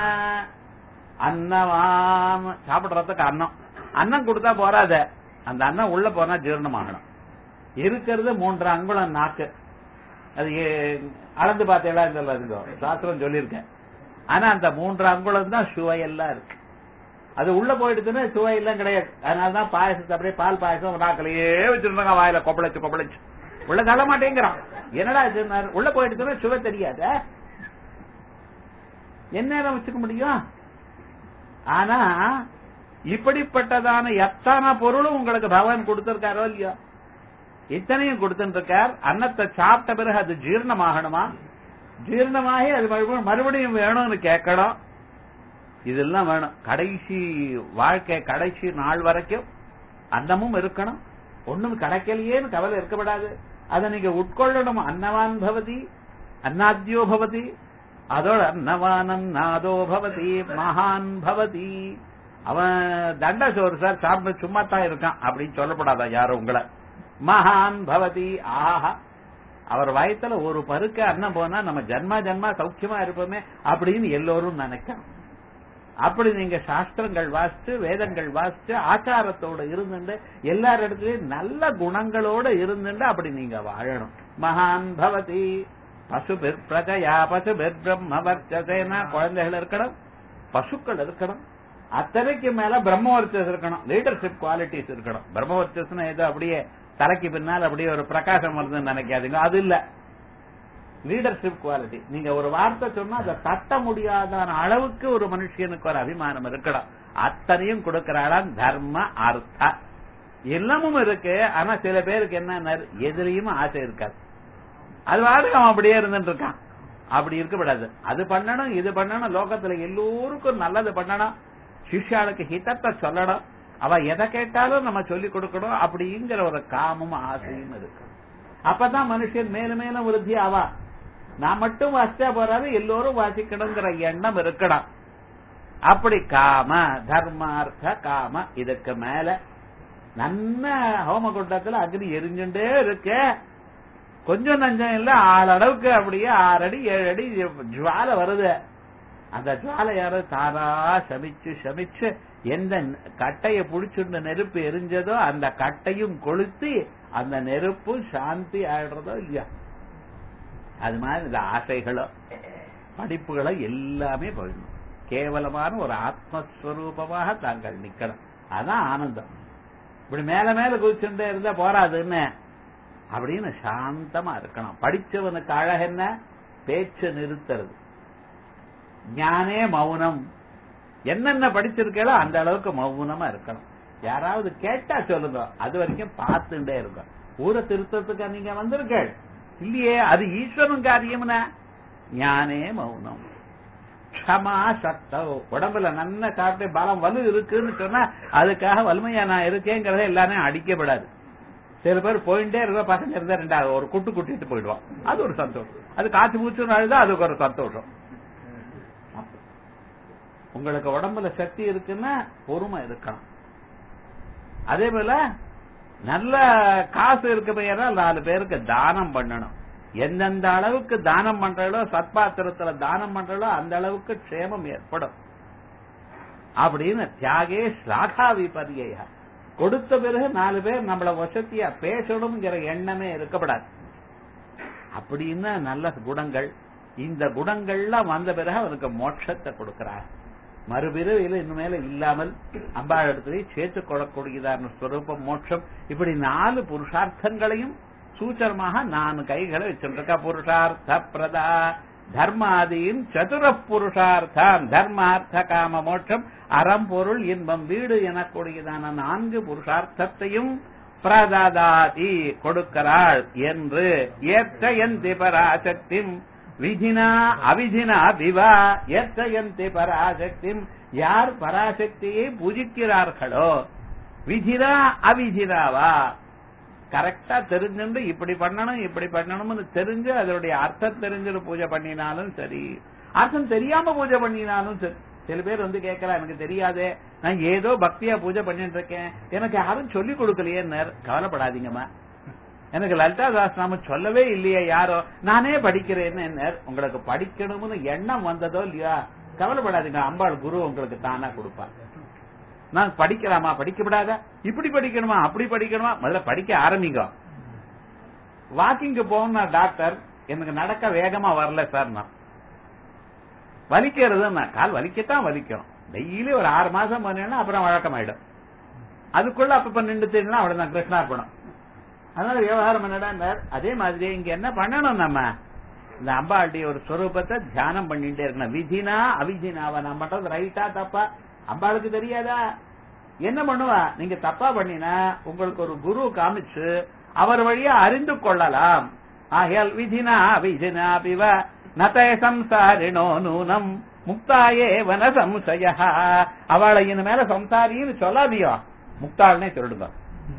அன்னமாம் சாப்பிடுறதுக்கு அன்னம் அன்னம் கொடுத்தா போறாத அந்த அன்னம் உள்ள போனா ஜீரணமாகணும் இருக்கிறது மூன்று அங்குலம் நாக்கு அது ஏ- அளந்து பார்த்தேடா சொல்லுங்க சாஸ்திரம் சொல்லியிருக்கேன் ஆனா அந்த மூன்று அங்குலம் தான் சுவையெல்லாம் இருக்கு அது உள்ள போயிடுச்சுன்னா சுவை எல்லாம் கிடையாது அதனாலதான் பாயசத்தை அப்படியே பால் பாயசம் நாக்கிலேயே வச்சிருந்தாங்க வாயில கொப்பளிச்சு கொப்பளிச்சு உள்ள தள்ள மாட்டேங்கிறான் என்னடா இது உள்ள போயிடுச்சுன்னா சுவை தெரியாத என்ன நேரம் வச்சுக்க முடியும் ஆனா இப்படிப்பட்டதான எத்தனை பொருளும் உங்களுக்கு பகவான் கொடுத்திருக்காரோ இல்லையோ இத்தனையும் கொடுத்துருக்கார் அன்னத்தை சாப்பிட்ட பிறகு அது ஜீரணமாகணுமா ஜீரணமாகி அது மறுபடியும் மறுபடியும் வேணும்னு கேட்கணும் இதெல்லாம் வேணும் கடைசி வாழ்க்கை கடைசி நாள் வரைக்கும் அன்னமும் இருக்கணும் ஒண்ணும் கிடைக்கலையேன்னு கவலை இருக்கப்படாது அதை நீங்க உட்கொள்ளணும் அன்னவான் பவதி அன்னாத்யோ பவதி அதோட அன்னவானன் நாதோ பவதி மகான் பவதி அவன் தண்ட சோறு சார் சாப்பிட்டு சும்மா தான் இருக்கான் அப்படின்னு சொல்லப்படாதா யாரும் உங்களை மகான் பவதி ஆஹா அவர் வயத்துல ஒரு பருக்க அன்னம் போனா நம்ம ஜன்மா ஜன்மா சௌக்கியமா இருப்போமே அப்படின்னு எல்லோரும் நினைக்கணும் அப்படி நீங்க சாஸ்திரங்கள் வாசிச்சு வேதங்கள் வாசிச்சு ஆச்சாரத்தோட இருந்துட்டு எல்லார் இடத்துலயும் நல்ல குணங்களோட இருந்துட்டு அப்படி நீங்க வாழணும் மகான் பவதி பசு பிரஜயா பசு பிரம்மவர்ச்சசேனா குழந்தைகள் இருக்கணும் பசுக்கள் இருக்கணும் அத்தனைக்கு மேல பிரம்மவர்ச்சஸ் இருக்கணும் லீடர்ஷிப் குவாலிட்டிஸ் இருக்கணும் பிரம்மவர்ச்சஸ்னா ஏதோ அப்படியே தலைக்கு பின்னால் அப்படியே ஒரு பிரகாசம் வருதுன்னு நினைக்காதீங்க அது இல்ல லீடர்ஷிப் குவாலிட்டி நீங்க ஒரு வார்த்தை சொன்னா அதை தட்ட முடியாதான அளவுக்கு ஒரு மனுஷனுக்கு ஒரு அபிமானம் இருக்கணும் அத்தனையும் கொடுக்கிறாளாம் தர்ம அர்த்த எல்லாமும் இருக்கு ஆனா சில பேருக்கு என்ன எதுலயும் ஆசை இருக்காது அது வாடகை அவன் அப்படியே இருந்துட்டு இருக்கான் அப்படி இருக்கக்கூடாது அது பண்ணணும் இது பண்ணணும் லோகத்துல எல்லோருக்கும் நல்லது பண்ணணும் சிஷ்யாளுக்கு ஹிதத்தை சொல்லணும் அவ எதை கேட்டாலும் நம்ம சொல்லி கொடுக்கணும் அப்படிங்கிற ஒரு காமும் ஆசையும் இருக்கு அப்பதான் மனுஷன் மேலும் மேலும் விருத்தி ஆவா நான் மட்டும் வாசிச்சா போறாது எல்லோரும் வாசிக்கணுங்கிற எண்ணம் இருக்கணும் அப்படி காம தர்மார்த்த காம இதுக்கு மேல நல்ல ஹோமகுண்டத்துல அக்னி எரிஞ்சுட்டே இருக்க கொஞ்சம் நஞ்சம் இல்ல ஆளளவுக்கு அப்படியே ஆறு அடி ஏழு அடி ஜுவாலை வருது அந்த ஜுவாலை யாரோ தாரா சமிச்சு சமிச்சு எந்த கட்டைய புடிச்சுட்டு நெருப்பு எரிஞ்சதோ அந்த கட்டையும் கொளுத்தி அந்த நெருப்பும் சாந்தி ஆயிடுறதோ இல்லையா அது மாதிரி இந்த ஆசைகளோ படிப்புகளோ எல்லாமே போயிடணும் கேவலமான ஒரு ஆத்மஸ்வரூபமாக தாங்கள் நிக்கணும் அதான் ஆனந்தம் இப்படி மேல மேல குதிச்சுட்டே இருந்தா போராதுன்னு அப்படின்னு சாந்தமா இருக்கணும் படிச்சவனுக்கு அழகு என்ன பேச்ச நிறுத்துறது ஞானே மௌனம் என்னென்ன படிச்சிருக்கீங்களோ அந்த அளவுக்கு மௌனமா இருக்கணும் யாராவது கேட்டா சொல்லுங்க அது வரைக்கும் பார்த்துட்டே இருக்கும் ஊரை திருத்தத்துக்கு நீங்க வந்திருக்கீள் இல்லையே அது ஈஸ்வரன் காரியம்னா ஞானே மௌனம் க்ஷமா சக்தோ உடம்புல நல்ல சாப்பிட்டு பலம் வலு இருக்குன்னு சொன்னா அதுக்காக வலிமையா நான் இருக்கேங்கிறத எல்லாரும் அடிக்கப்படாது சில பேர் போயிட்டே இருக்க பசங்க இருந்தா ரெண்டாவது ஒரு குட்டு குட்டிட்டு போயிடுவான் அது ஒரு சந்தோஷம் அது காத்து மூச்சுன்னு அழுதா அதுக்கு ஒரு சந்தோஷம் உங்களுக்கு உடம்புல சக்தி இருக்குன்னா பொறுமை இருக்கணும் அதே போல நல்ல காசு இருக்க பெயரால் நாலு பேருக்கு தானம் பண்ணணும் எந்தெந்த அளவுக்கு தானம் பண்றளோ சத்பாத்திரத்துல தானம் பண்றளோ அந்த அளவுக்கு க்ஷேமம் ஏற்படும் அப்படின்னு தியாகே ஸ்லாகா விபரியா கொடுத்த பிறகு நாலு பேர் நம்மள வசதியா பேசணுங்கிற எண்ணமே இருக்கப்படாது அப்படின்னு நல்ல குணங்கள் இந்த குணங்கள்லாம் வந்த பிறகு அவனுக்கு மோட்சத்தை கொடுக்கிறார் மறுபிறவியில் இனிமேல இல்லாமல் அம்பாள் இடத்துல சேர்த்து கொள்ளக்கூடியதான ஸ்வரூபம் மோட்சம் இப்படி நாலு புருஷார்த்தங்களையும் சூச்சரமாக நான்கு கைகளை வச்சிருக்க புருஷார்த்த பிரதா தர்மாதியின் சதுர புருஷார்த்தம் தர்மார்த்த காம மோட்சம் அறம் பொருள் இன்பம் வீடு எனக்கூடியதான நான்கு புருஷார்த்தத்தையும் பிரதாதி கொடுக்கிறாள் என்று ஏற்றயந்தி பராசக்தி விதினா அவிதினா விவா ஏற்றயந்தி பராசக்தி யார் பராசக்தியை பூஜிக்கிறார்களோ விதினா அவிதினாவா கரெக்டா தெரிஞ்சுண்டு இப்படி பண்ணணும் இப்படி பண்ணணும்னு தெரிஞ்சு அதனுடைய அர்த்தம் தெரிஞ்சு பூஜை பண்ணினாலும் சரி அர்த்தம் தெரியாம பூஜை பண்ணினாலும் சரி சில பேர் வந்து கேட்கறா எனக்கு தெரியாதே நான் ஏதோ பக்தியா பூஜை பண்ணிட்டு இருக்கேன் எனக்கு யாரும் சொல்லி கொடுக்கலையே கவலைப்படாதீங்கம்மா எனக்கு லலிதா தாஸ் நாம சொல்லவே இல்லையே யாரோ நானே படிக்கிறேன்னு உங்களுக்கு படிக்கணும்னு எண்ணம் வந்ததோ இல்லையா கவலைப்படாதீங்க அம்பாள் குரு உங்களுக்கு தானா கொடுப்பா நான் படிக்கலாமா படிக்கப்படாத இப்படி படிக்கணுமா அப்படி படிக்கணுமா முதல்ல படிக்க ஆரம்பிங்க வாக்கிங்க்கு போகணும் டாக்டர் எனக்கு நடக்க வேகமா வரல சார் நான் வலிக்கிறது கால் வலிக்கத்தான் வலிக்கும் டெய்லி ஒரு ஆறு மாசம் பண்ணேன்னா அப்புறம் வழக்கமாயிடும் அதுக்குள்ள அப்ப நின்று தெரியும்னா அவ்வளவுதான் கிருஷ்ணார்ப்பணம் அதனால விவகாரம் என்னடா அதே மாதிரி இங்க என்ன பண்ணணும் நம்ம இந்த அம்பாளுடைய ஒரு ஸ்வரூபத்தை தியானம் பண்ணிட்டே இருக்கணும் விதினா அவிதினாவா நான் பண்றது ரைட்டா தப்பா அம்பாளுக்கு தெரியாதா என்ன பண்ணுவா நீங்க தப்பா பண்ணினா உங்களுக்கு ஒரு குரு காமிச்சு அவர் வழியா அறிந்து கொள்ளலாம் ஆகையால் விதினா விதினா பிவ நதய சம்சாரினோ நூனம் முக்தாயே வன சம்சய அவளை இன மேல சம்சாரின்னு சொல்லாதியோ முக்தாள்னே சொல்லிடுங்க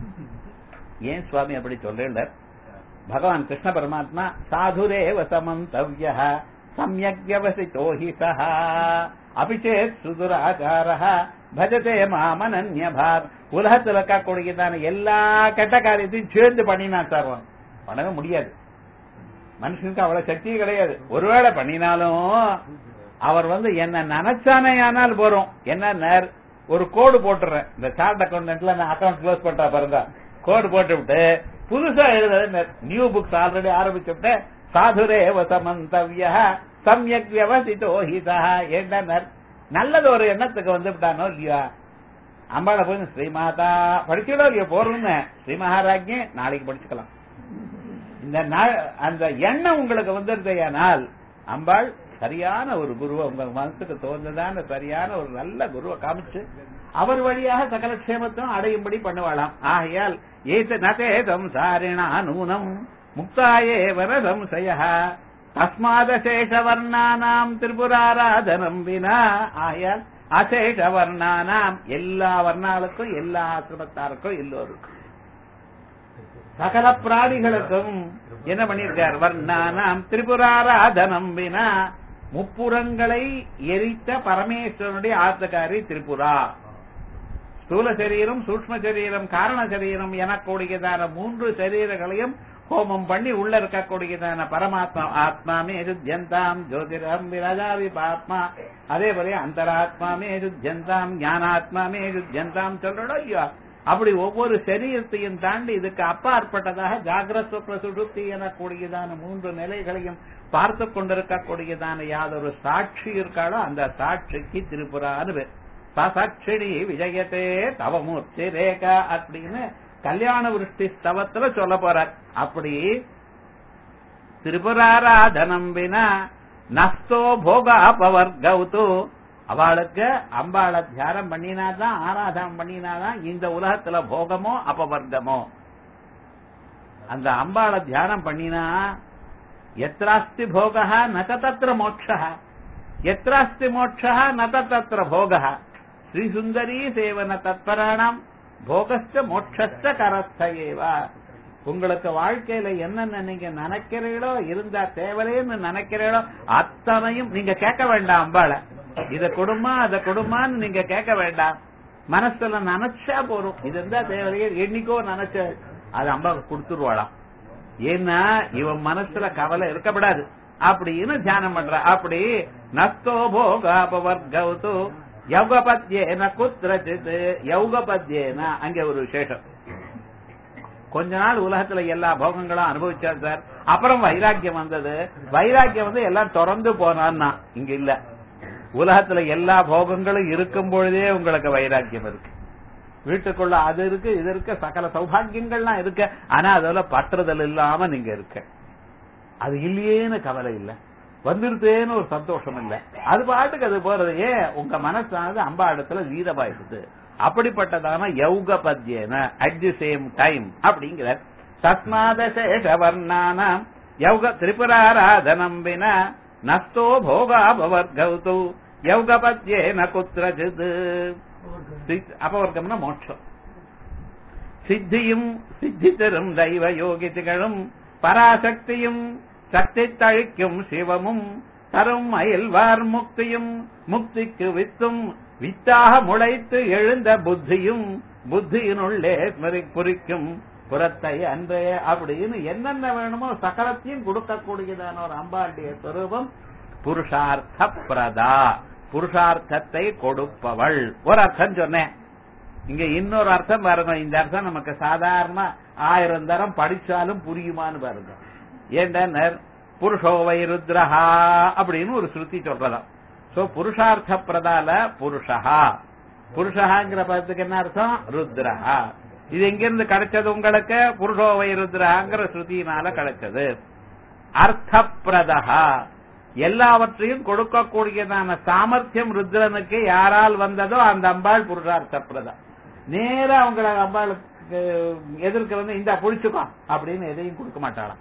ஏன் சுவாமி அப்படி சொல்றேன் பகவான் கிருஷ்ண பரமாத்மா சாதுரேவ சமந்தவ்ய சமயக் வியவசித்தோ ஹி சஹா அபிஷேக் சுதுராச்சார பஜதே மாமனன்ய பார் உலகத்தில் இருக்கக்கூடியதான எல்லா கெட்ட காரியத்தையும் சேர்ந்து பண்ணினான் சார் பண்ணவே முடியாது மனுஷனுக்கு அவ்வளவு சக்தி கிடையாது ஒருவேளை பண்ணினாலும் அவர் வந்து என்ன நினைச்சானே ஆனால் போறோம் என்ன ஒரு கோடு போட்டுறேன் இந்த சார்ட் அக்கௌண்ட்ல நான் அக்கௌண்ட் க்ளோஸ் பண்றா பாருங்க கோடு போட்டு விட்டு புதுசா எழுத நியூ புக்ஸ் ஆல்ரெடி ஆரம்பிச்சு விட்டு சாதுரே வசமந்தவ்ய சமயக் வியவசித்தோ ஹிதா என்ன நல்லது ஒரு எண்ணத்துக்கு வந்து விட்டானோ இல்லையா அம்பாளை போய் ஸ்ரீமாதா படிச்சுடோ இல்லையோ போறோம்னு ஸ்ரீ மகாராஜ்யே நாளைக்கு படிச்சுக்கலாம் இந்த அந்த எண்ணம் உங்களுக்கு வந்துருதையானால் அம்பாள் சரியான ஒரு குருவை உங்க மனசுக்கு தோன்றதான சரியான ஒரு நல்ல குருவை காமிச்சு அவர் வழியாக சகல க்ஷேமத்தும் அடையும்படி பண்ணுவாளாம் ஆகையால் ஏச நதே சம்சாரிணா நூனம் முக்தாயே வர சம்சய தஸ்மாதசேஷ வர்ணானாம் திரிபுராராதனம் வினா ஆகையால் அசேஷ வர்ணானாம் எல்லா வர்ணாளுக்கும் எல்லா ஆசிரமத்தாருக்கும் எல்லோருக்கும் சகல பிராணிகளுக்கும் என்ன பண்ணிருக்கார் வர்ணானாம் திரிபுராராதனம் வினா முப்புறங்களை எரித்த பரமேஸ்வரனுடைய ஆத்தகாரி திரிபுரா ஸ்தூல சரீரம் சூக்ம சரீரம் காரண சரீரம் எனக்கூடியதான மூன்று சரீரங்களையும் ஹோமம் பண்ணி உள்ள இருக்கக்கூடியதான பரமாத்மா ஆத்மாமே சுத்தியந்தாம் ஜோதிரம் விரஜாவி பாத்மா அதே போல அந்தராத்மாமே சுத்தியந்தாம் ஞானாத்மாமே சுத்தியந்தாம் சொல்றோம் ஐயோ அப்படி ஒவ்வொரு சரீரத்தையும் தாண்டி இதுக்கு அப்பாற்பட்டதாக ஜாகிரத பிரசுடுத்தி எனக்கூடியதான மூன்று நிலைகளையும் பார்த்து கொண்டிருக்கக்கூடியதான யாதொரு சாட்சி இருக்காளோ அந்த சாட்சிக்கு திருப்புறான்னு பேர் சசாட்சிணி விஜயத்தே தவமூர்த்தி ரேகா அப்படின்னு கல்யாண விருஷ்டி ஸ்தவத்துல சொல்ல போறார் அப்படி திரிபுராராதனம் வினா நஸ்தோ போகாபவர்கௌது அவளுக்கு அம்பாளை தியானம் பண்ணினாதான் ஆராதனம் பண்ணினாதான் இந்த உலகத்துல போகமோ அபவர்க்கமோ அந்த அம்பாளை தியானம் பண்ணினா எத்திராஸ்தி போகா நக தத்திர மோட்ச எத்திராஸ்தி மோட்ச நக தத்திர போக ஸ்ரீசுந்தரி சேவன தத்பராணம் போகஸ்ட மோட்சஸ்ட கரஸ்த ஏவா உங்களுக்கு வாழ்க்கையில என்னென்ன நீங்க நினைக்கிறீங்களோ இருந்தா தேவலேன்னு நினைக்கிறீங்களோ அத்தனையும் நீங்க கேட்க வேண்டாம் அம்பாள இத கொடுமா அத கொடுமான்னு நீங்க கேட்க வேண்டாம் மனசுல நினைச்சா போறோம் இது இருந்தா தேவையே என்னைக்கோ நினைச்ச அது அம்பா கொடுத்துருவாளாம் ஏன்னா இவன் மனசுல கவலை இருக்கப்படாது அப்படின்னு தியானம் பண்ற அப்படி நஸ்தோ போகாபவர்கௌது யௌகபத்யேன குத்திரச்சித் யௌகபத்யேன அங்க ஒரு விசேஷம் கொஞ்ச நாள் உலகத்துல எல்லா போகங்களும் அனுபவிச்சார் சார் அப்புறம் வைராக்கியம் வந்தது வைராக்கியம் வந்து எல்லாம் தொடர்ந்து போனான்னா இங்க இல்ல உலகத்துல எல்லா போகங்களும் இருக்கும் பொழுதே உங்களுக்கு வைராக்கியம் இருக்கு வீட்டுக்குள்ள அது இருக்கு இது இருக்கு சகல சௌபாகியங்கள்லாம் இருக்கு ஆனா அதோட பற்றுதல் இல்லாம நீங்க இருக்க அது இல்லையேன்னு கவலை இல்ல வந்துருத்தேன்னு ஒரு சந்தோஷம் இல்ல அது பாட்டுக்கு அது போறது ஏன் உங்க மனசானது அம்பா இடத்துல வீரமாயிடுது அப்படிப்பட்டதான யௌக பத்தியன அட் தி சேம் டைம் அப்படிங்கிற தஸ்மாத சேஷவர்ணானாம் யௌக திரிபுராராதனம் வின நஸ்தோ போகாபவர்கௌது யௌக பத்தியேன குத்திரஜித் அபவர்க்கம்னா மோட்சம் சித்தியும் சித்தி தரும் தெய்வ யோகிதிகளும் பராசக்தியும் சக்தி தழிக்கும் சிவமும் தரும் அயல்வார் முக்தியும் முக்திக்கு வித்தும் வித்தாக முளைத்து எழுந்த புத்தியும் புத்தியினுள்ளே குறிக்கும் புறத்தை அன்றே அப்படின்னு என்னென்ன வேணுமோ சகலத்தையும் கொடுக்கக்கூடியதான ஒரு அம்பாண்டிய சொரூபம் புருஷார்த்த பிரதா புருஷார்த்தத்தை கொடுப்பவள் ஒரு அர்த்தம் சொன்னேன் இங்க இன்னொரு அர்த்தம் பாருங்க இந்த அர்த்தம் நமக்கு சாதாரண ஆயிரம் தரம் படிச்சாலும் புரியுமான்னு பாருங்க ஏண்டா புருஷோவை ருத்ரஹா அப்படின்னு ஒரு ஸ்ருதி சொல்றதாம் சோ புருஷார்த்த பிரதால புருஷஹா புருஷஹாங்கிற பதத்துக்கு என்ன அர்த்தம் ருத்ரஹா இது எங்கிருந்து கிடைச்சது உங்களுக்கு புருஷோவை ருத்ரஹாங்கிற ஸ்ருதியினால கிடைச்சது அர்த்தப்பிரதா எல்லாவற்றையும் கொடுக்கக்கூடியதான சாமர்த்தியம் ருத்ரனுக்கு யாரால் வந்ததோ அந்த அம்பாள் புருஷார்த்த பிரதா நேர அவங்கள அம்பாளுக்கு எதிர்க்க வந்து இந்த புடிச்சுக்கோ அப்படின்னு எதையும் கொடுக்க மாட்டாளாம்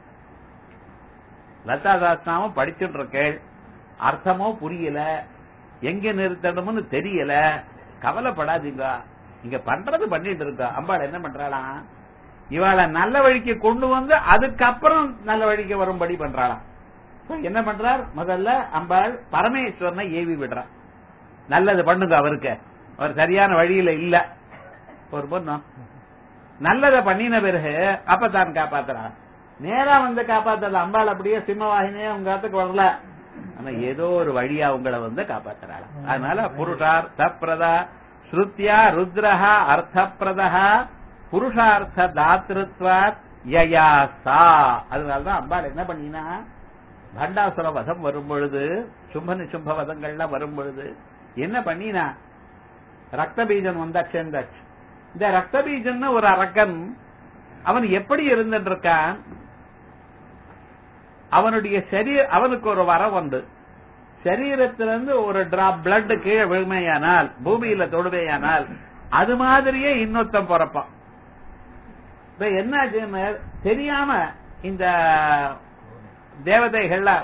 லதா சாஸ்திராவும் படிச்சுட்டு இருக்கேள் அர்த்தமோ புரியல எங்க நிறுத்தணும்னு தெரியல கவலைப்படாதீங்க இங்க பண்றது பண்ணிட்டு இருக்கா அம்பாள் என்ன பண்றாளாம் இவாளை நல்ல வழிக்கு கொண்டு வந்து அதுக்கப்புறம் நல்ல வழிக்கு வரும்படி பண்றாளாம் என்ன பண்றார் முதல்ல அம்பாள் பரமேஸ்வரனை ஏவி விடுறான் நல்லது பண்ணுங்க அவருக்கு அவர் சரியான வழியில இல்ல ஒரு பொண்ணு நல்லத பண்ணின பிறகு அப்பதான் காப்பாத்துறான் நேரா வந்து காப்பாத்தல அம்பாள் அப்படியே சிம்மவாகினே உங்க இடத்துக்கு வரல ஆனா ஏதோ ஒரு வழியா உங்களை வந்து காப்பாத்துறாள் அதனால புருஷார்த்த பிரதா ஸ்ருத்யா ருத்ரஹா அர்த்தப்பிரதா புருஷார்த்த தாத்திருத்வாத் யயாசா அதனாலதான் அம்பாள் என்ன பண்ணினா பண்டாசுர வதம் வரும் பொழுது சும்ப நிசும்ப வதங்கள்லாம் வரும் பொழுது என்ன பண்ணினா ரத்த பீஜன் வந்தாச்சு இருந்தாச்சு இந்த ரத்த பீஜன் ஒரு அரக்கன் அவன் எப்படி இருந்துட்டு இருக்கான் அவனுடைய சரீர அவனுக்கு ஒரு வரம் உண்டு சரீரத்திலிருந்து ஒரு டிராப் பிளட் கீழே விழுமையானால் பூமியில தொடுமையானால் அது மாதிரியே இன்னொருத்தன் பிறப்பான் இப்ப என்ன தெரியாம இந்த தேவதைகள்லாம்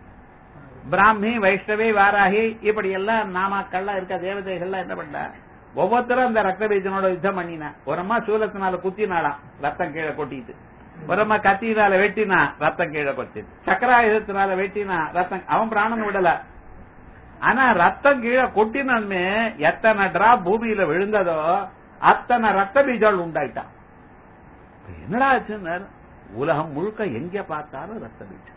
பிராமி வைஷ்ணவி வாராகி இப்படி எல்லாம் நாமாக்கள்லாம் இருக்க தேவதைகள்லாம் என்ன பண்ண ஒவ்வொருத்தரும் அந்த ரத்த பீஜனோட யுத்தம் பண்ணினா ஒரு அம்மா சூலத்தினால குத்தினாலாம் ரத்தம் கீழே கொட்டிட்டு ஒரு அம்மா கத்தினால வெட்டினா ரத்தம் கீழே கொட்டிட்டு சக்கராயுதத்தினால வெட்டினா ரத்தம் அவன் பிராணம் விடல ஆனா ரத்தம் கீழே கொட்டினே எத்தனை டிராப் பூமியில விழுந்ததோ அத்தனை ரத்த பீஜால் உண்டாயிட்டான் என்னடா ஆச்சுன்னு உலகம் முழுக்க எங்க பார்த்தாலும் ரத்த பீஜம்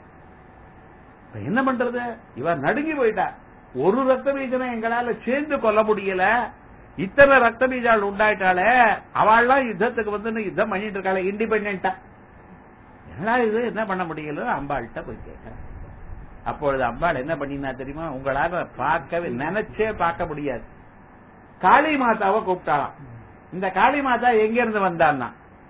இப்ப என்ன பண்றது இவன் நடுங்கி போயிட்டா ஒரு ரத்த பீஜனை எங்களால சேர்ந்து கொல்ல முடியல இத்தனை ரத்த பீஜால் உண்டாயிட்டாலே அவள்லாம் யுத்தத்துக்கு வந்து யுத்தம் பண்ணிட்டு இருக்காளே இண்டிபெண்டா என்னடா இது என்ன பண்ண முடியல அம்பாள்கிட்ட போய் கேட்கிறேன் அப்பொழுது அம்பாள் என்ன பண்ணினா தெரியுமா உங்களால பார்க்கவே நினைச்சே பார்க்க முடியாது காளி மாதாவை கூப்பிட்டாளாம் இந்த காளி மாதா எங்க இருந்து வந்தான்னா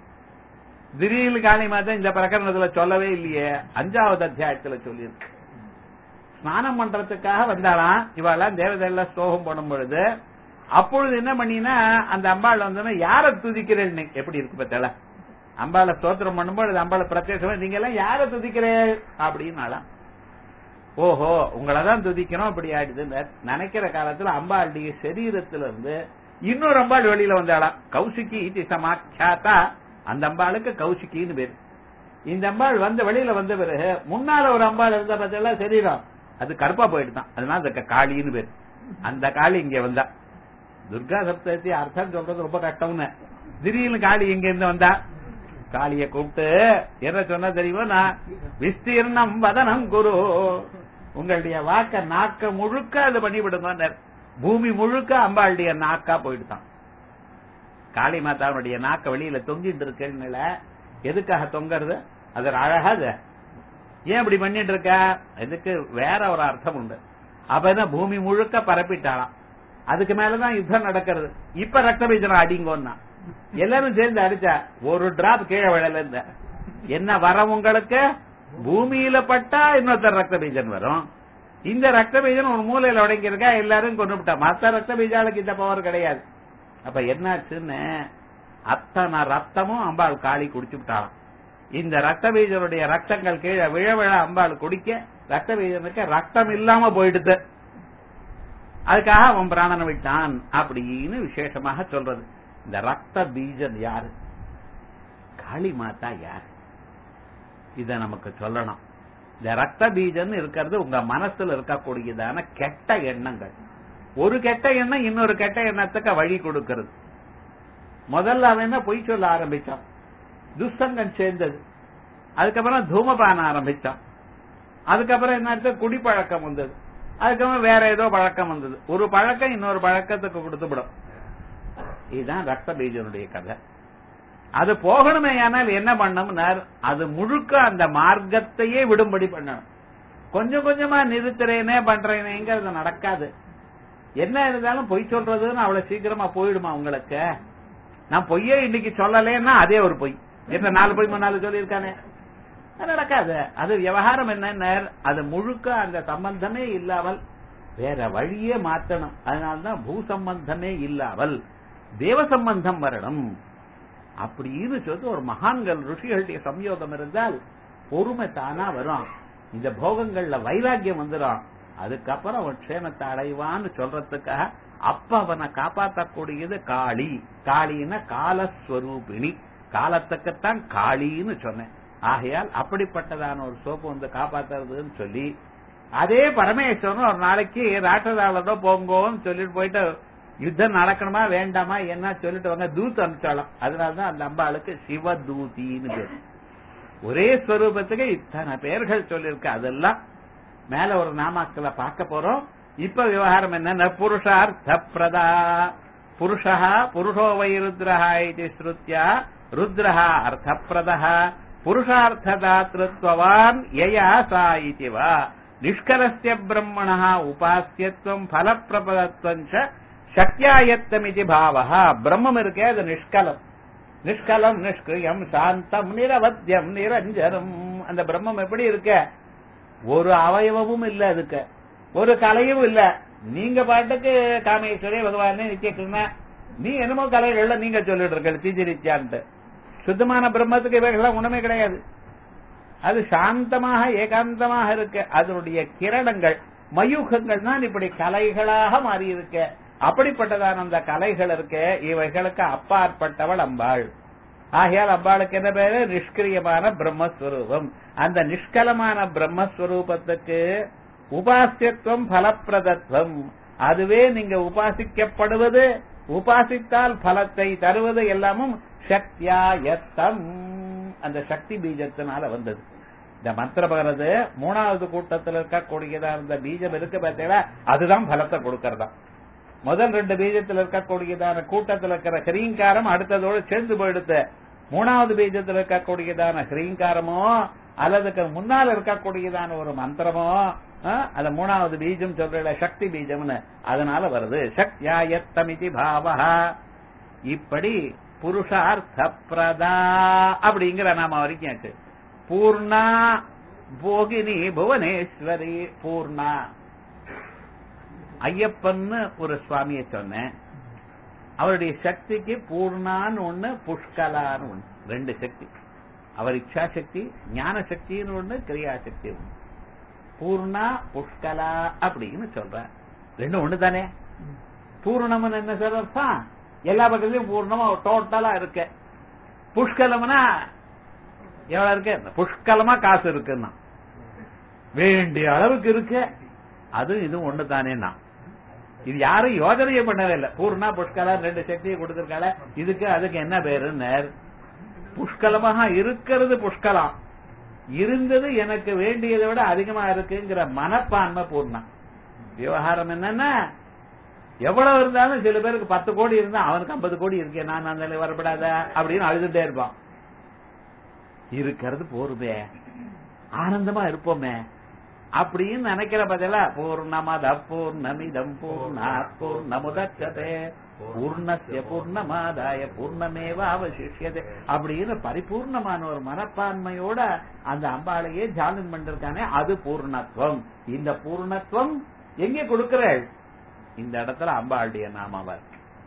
திடீர்னு காளி மாதா இந்த பிரகரணத்துல சொல்லவே இல்லையே அஞ்சாவது அத்தியாயத்துல சொல்லியிருக்கு ஸ்நானம் பண்றதுக்காக வந்தாளாம் இவாளாம் தேவதையெல்லாம் ஸ்லோகம் பண்ணும் பொழுது அப்பொழுது என்ன பண்ணினா அந்த அம்பாள் வந்தோன்னா யார துதிக்கிறேன்னு எப்படி இருக்கு பத்தல அம்பாளை ஸ்தோத்திரம் பண்ணும்போது அம்பாளை பிரத்யேகமா நீங்க எல்லாம் யார துதிக்கிறேன் அப்படின்னாலாம் ஓஹோ உங்களதான் துதிக்கணும் அப்படி ஆயிடுது நினைக்கிற காலத்துல அம்பாளுடைய சரீரத்துல இருந்து இன்னொரு அம்பாள் வெளியில வந்தாளாம் கௌசிகி இது சமாக்கியாத்தா அந்த அம்பாளுக்கு கௌசிக்கின்னு பேரு இந்த அம்பாள் வந்த வெளியில வந்த பிறகு முன்னால ஒரு அம்பாள் இருந்த பார்த்தா சரீரம் அது கருப்பா போயிட்டுதான் அதனால அதுக்கு காளின்னு பேரு அந்த காளி இங்க வந்தா துர்கா சப்தத்தி அர்த்தம் சொல்றது ரொம்ப கஷ்டம்னு திடீர்னு காளி இங்க இருந்து வந்தா காளிய கூப்பிட்டு என்ன சொன்னா தெரியுமா நான் விஸ்தீர்ணம் வதனம் குரு உங்களுடைய வாக்க நாக்க முழுக்க அது பண்ணிவிடுங்க பூமி முழுக்க அம்பாளுடைய நாக்கா போயிடுதான் காளி மாதாவுடைய நாக்க வெளியில தொங்கிட்டு இருக்குன்னு எதுக்காக தொங்குறது அது ஒரு அழகா அது ஏன் இப்படி பண்ணிட்டு இருக்க இதுக்கு வேற ஒரு அர்த்தம் உண்டு அப்ப என்ன பூமி முழுக்க பரப்பிட்டாளாம் அதுக்கு மேலதான் யுத்தம் நடக்கிறது இப்ப ரத்த பீஜனம் அடிங்கோன்னா எல்லாரும் சேர்ந்து அடிச்சா ஒரு டிராப் கீழே விழல இருந்த என்ன வரம் உங்களுக்கு பூமியில பட்டா இன்னொருத்தர் ரத்த பீஜன் வரும் இந்த ரத்த பீஜன் ஒரு மூலையில உடங்கி இருக்கா எல்லாரும் கொண்டு விட்டா மத்த ரத்த பீஜாளுக்கு இந்த பவர் கிடையாது அப்ப என்னாச்சுன்னு அத்தனை ரத்தமும் அம்பாள் காளி குடிச்சு விட்டாளாம் இந்த ரத்த பீஜனுடைய ரத்தங்கள் கீழே விழ விழ அம்பாள் குடிக்க ரத்த பீஜனுக்கு ரத்தம் இல்லாம போயிடுது அதுக்காக அவன் பிராணனை விட்டான் அப்படின்னு விசேஷமாக சொல்றது இந்த ரத்த பீஜன் யாரு காளி மாதா யாரு இத நமக்கு சொல்லணும் இந்த ரத்த பீஜன் இருக்கிறது உங்க மனசுல இருக்கக்கூடியதான கெட்ட எண்ணங்கள் ஒரு கெட்ட எண்ணம் இன்னொரு கெட்ட எண்ணத்துக்கு வழி கொடுக்கிறது முதல்ல அவன் என்ன பொய் சொல்ல ஆரம்பிச்சான் துஸ்தங்கம் சேர்ந்தது அதுக்கப்புறம் தூமபான ஆரம்பிச்சான் அதுக்கப்புறம் என்ன குடிப்பழக்கம் வந்தது அதுக்கப்புறம் வேற ஏதோ பழக்கம் வந்தது ஒரு பழக்கம் இன்னொரு பழக்கத்துக்கு கொடுத்துவிடும் இதுதான் ரத்த பீஜனுடைய கதை அது போகணுமே ஆனால் என்ன பண்ணணும்னார் அது முழுக்க அந்த மார்க்கத்தையே விடும்படி பண்ணணும் கொஞ்சம் கொஞ்சமா நிறுத்துறேனே பண்றேனேங்கிறது நடக்காது என்ன இருந்தாலும் பொய் சொல்றதுன்னு அவ்வளவு சீக்கிரமா போயிடுமா உங்களுக்கு நான் பொய்யே இன்னைக்கு சொல்லலேன்னா அதே ஒரு பொய் என்ன நாலு பொய் முன்னால சொல்லியிருக்கானே அது நடக்காது அது விவகாரம் என்ன அது முழுக்க அந்த சம்பந்தமே இல்லாமல் வேற வழியே மாத்தணும் அதனால்தான் பூ சம்பந்தமே இல்லாமல் தேவ சம்பந்தம் வரணும் அப்படின்னு சொல்லிட்டு ஒரு மகான்கள் ருஷிகளுடைய சம்யோகம் இருந்தால் பொறுமை தானா வரும் இந்த போகங்கள்ல வைராக்கியம் வந்துடும் அதுக்கப்புறம் அவன் க்ஷேமத்தை அடைவான்னு சொல்றதுக்காக அப்ப அவனை காப்பாற்றக்கூடியது காளி காளின்னா காலஸ்வரூபிணி காலத்துக்குத்தான் காளின்னு சொன்னேன் ஆகையால் அப்படிப்பட்டதான ஒரு சோப்பு வந்து காப்பாத்துறதுன்னு சொல்லி அதே பரமேஸ்வரன் ஒரு நாளைக்கு ராட்டதாளதோ போங்கோன்னு சொல்லிட்டு போயிட்டு யுத்தம் நடக்கணுமா வேண்டாமா என்ன சொல்லிட்டு வாங்க தூத் அனுப்பிச்சாலும் அதனாலதான் அந்த அம்பாளுக்கு சிவதூதின்னு பேர் ஒரே ஸ்வரூபத்துக்கு இத்தனை பெயர்கள் சொல்லியிருக்கு அதெல்லாம் மேல ஒரு நாமாக்களை பார்க்க போறோம் இப்ப விவகாரம் என்னன்னா புருஷார்த்த பிரதா புருஷா புருஷோ வை ருத்ரஹா இது ஸ்ருத்யா ருத்ரஹா அர்த்தப்பிரதः புருஷார்த்ததாத்ருத்வவான் யயா சா இதி வா நிஷ்கலஸ்ய பிரம்மணः உபாசியத்துவம் ஃபலப்பிரபதத்துவம் ச சக்தியாயத்தமிதி பாவः பிரம்மம் இருக்கே அது நிஷ்கலம் நிஷ்கலம் நிஷ்கிரியம் சாந்தம் நிரவத்தியம் நிரஞ்சனம் அந்த பிரம்மம் எப்படி இருக்க ஒரு அவயவமும் இல்ல அதுக்கு ஒரு கலையும் இல்ல நீங்க பாட்டுக்கு காமேஸ்வரி பகவான் நித்தியகிருஷ்ண நீ என்னமோ கலைகள்ல நீங்க சொல்லிட்டு இருக்க தீஜிரித்தியான்ட்டு சுத்தமான பிரம்மத்துக்கு இவைகள்லாம் ஒண்ணுமே கிடையாது அது சாந்தமாக ஏகாந்தமாக இருக்க அதனுடைய கிரணங்கள் மயூகங்கள் தான் இப்படி கலைகளாக மாறி இருக்க அப்படிப்பட்டதான அந்த கலைகள் இருக்கே இவைகளுக்கு அப்பாற்பட்டவள் அம்பாள் ஆகையால் அம்பாளுக்கு என்ன பேரு நிஷ்கிரியமான பிரம்மஸ்வரூபம் அந்த நிஷ்கலமான பிரம்மஸ்வரூபத்துக்கு உபாசியத்துவம் பலப்பிரதத்துவம் அதுவே நீங்க உபாசிக்கப்படுவது உபாசித்தால் பலத்தை தருவது எல்லாமும் சக்தியா எத்தம் அந்த சக்தி பீஜத்தினால வந்தது இந்த மந்திரபகரது மூணாவது கூட்டத்தில் இருக்கக்கூடியதா இருந்த பீஜம் இருக்கு பார்த்தீங்களா அதுதான் பலத்தை கொடுக்கறதா முதல் ரெண்டு பீஜத்தில் இருக்கக்கூடியதான கூட்டத்தில் இருக்கிற ஹரீங்காரம் அடுத்ததோடு சேர்ந்து போயிடுத்து மூணாவது பீஜத்தில் இருக்கக்கூடியதான ஹரீங்காரமோ அல்லதுக்கு முன்னால் இருக்கக்கூடியதான ஒரு மந்திரமோ அந்த மூணாவது பீஜம் சொல்ற சக்தி பீஜம்னு அதனால வருது சக்தியாயத்தமிதி பாவா இப்படி புருஷார்த்த பிரதா அப்படிங்கிற நாம வரைக்கும் ஆச்சு பூர்ணா போகினி புவனேஸ்வரி பூர்ணா ஐயப்பன்னு ஒரு சுவாமிய சொன்னேன் அவருடைய சக்திக்கு பூர்ணான்னு ஒண்ணு புஷ்கலான்னு ஒண்ணு ரெண்டு சக்தி அவர் இச்சா சக்தி ஞான சக்தின்னு ஒண்ணு கிரியா சக்தி ஒண்ணு பூர்ணா புஷ்கலா அப்படின்னு சொல்ற ரெண்டும் ஒண்ணு தானே பூர்ணம்னு என்ன சொல்றா எல்லா பக்கத்துலயும் பூர்ணமா டோட்டலா இருக்கு புஷ்கலம்னா எவ்வளவு இருக்கு புஷ்கலமா காசு இருக்குன்னா வேண்டிய அளவுக்கு இருக்கு அது இதுவும் ஒண்ணு தானேன்னா இது யாரும் யோஜனையே பண்ணவே இல்லை பூர்ணா புஷ்கலா ரெண்டு சக்தியை கொடுத்திருக்கால இதுக்கு அதுக்கு என்ன பேருன்னு புஷ்கலமாக இருக்கிறது புஷ்கலம் இருந்தது எனக்கு வேண்டியதை விட அதிகமா இருக்குங்கிற மனப்பான்மை பூர்ணா விவகாரம் என்னன்னா எவ்வளவு இருந்தாலும் சில பேருக்கு பத்து கோடி இருந்தா அவனுக்கு ஐம்பது கோடி இருக்கேன் நான் அந்த வரப்படாத அப்படின்னு அழுதுட்டே இருப்பான் இருக்கிறது போருமே ஆனந்தமா இருப்போமே அப்படின்னு நினைக்கிற பதிலா பூர்ணமத பூர்ணமிதம் பூர்ணா பூர்ணமுதச்சதே பூர்ணசிய பூர்ணமாதாய பூர்ணமேவ அவசிஷியதே அப்படின்னு பரிபூர்ணமான ஒரு மனப்பான்மையோட அந்த அம்பாளையே ஜாலின் பண்ணிருக்கானே அது பூர்ணத்துவம் இந்த பூர்ணத்துவம் எங்கே கொடுக்கிறாள் இந்த இடத்துல அம்பாளுடைய நாமவர்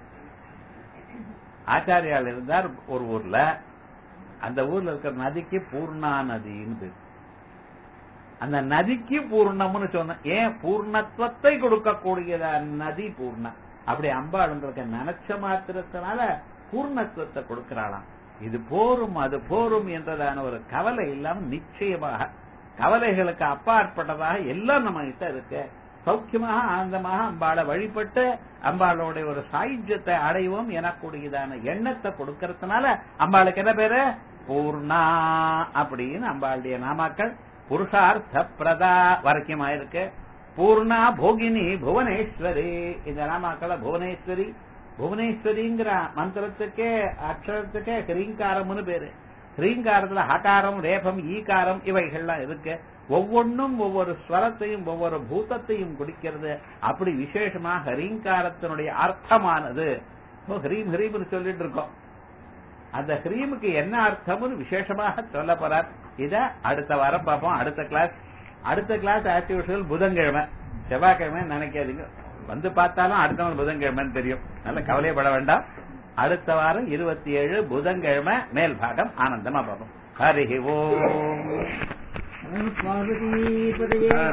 ஆச்சாரியால் இருந்தார் ஒரு ஊர்ல அந்த ஊர்ல இருக்கிற நதிக்கு பூர்ணா நதின்னு பேரு அந்த நதிக்கு பூர்ணம்னு சொன்ன ஏன் பூர்ணத்துவத்தை கொடுக்கக்கூடியத நதி பூர்ணம் அப்படி அம்பாளுங்களுக்கு நினைச்ச மாத்திரத்தினால பூர்ணத்துவத்தை கொடுக்கிறாளாம் இது போரும் அது போரும் என்றதான ஒரு கவலை இல்லாம நிச்சயமாக கவலைகளுக்கு அப்பாற்பட்டதாக எல்லாம் நம்ம கிட்ட இருக்கு சௌக்கியமாக ஆனந்தமாக அம்பாளை வழிபட்டு அம்பாளோட ஒரு சாயுஜ்யத்தை அடைவோம் எனக்கூடியதான எண்ணத்தை கொடுக்கறதுனால அம்பாளுக்கு என்ன பேரு பூர்ணா அப்படின்னு அம்பாளுடைய நாமாக்கள் புருஷார்த்த பிரதா வரைக்கும் ஆயிருக்கு பூர்ணா போகினி புவனேஸ்வரி இந்த நாமாக்கள புவனேஸ்வரி புவனேஸ்வரிங்கிற மந்திரத்துக்கே அக்ஷரத்துக்கே ஹிரீங்காரம்னு பேரு ஹிரீங்காரத்துல ஹகாரம் ரேபம் ஈகாரம் இவைகள்லாம் இருக்கு ஒவ்வொன்றும் ஒவ்வொரு ஸ்வரத்தையும் ஒவ்வொரு பூதத்தையும் குடிக்கிறது அப்படி விசேஷமா ஹரீங்காரத்தினுடைய அர்த்தமானது ஹரீம் ஹரீம்னு சொல்லிட்டு இருக்கோம் அந்த ஹரீமுக்கு என்ன அர்த்தம்னு விசேஷமாக சொல்ல போறார் இத அடுத்த வாரம் பார்ப்போம் அடுத்த கிளாஸ் அடுத்த கிளாஸ் ஆஸ் யூஷுவல் புதன்கிழமை செவ்வாய்க்கிழமை நினைக்காதீங்க வந்து பார்த்தாலும் அடுத்த நாள் புதன்கிழமைன்னு தெரியும் நல்ல கவலையப்பட வேண்டாம் அடுத்த வாரம் இருபத்தி ஏழு புதன்கிழமை மேல் பாகம் ஆனந்தமா பார்ப்போம் ஹரி ஓம் பார்வதி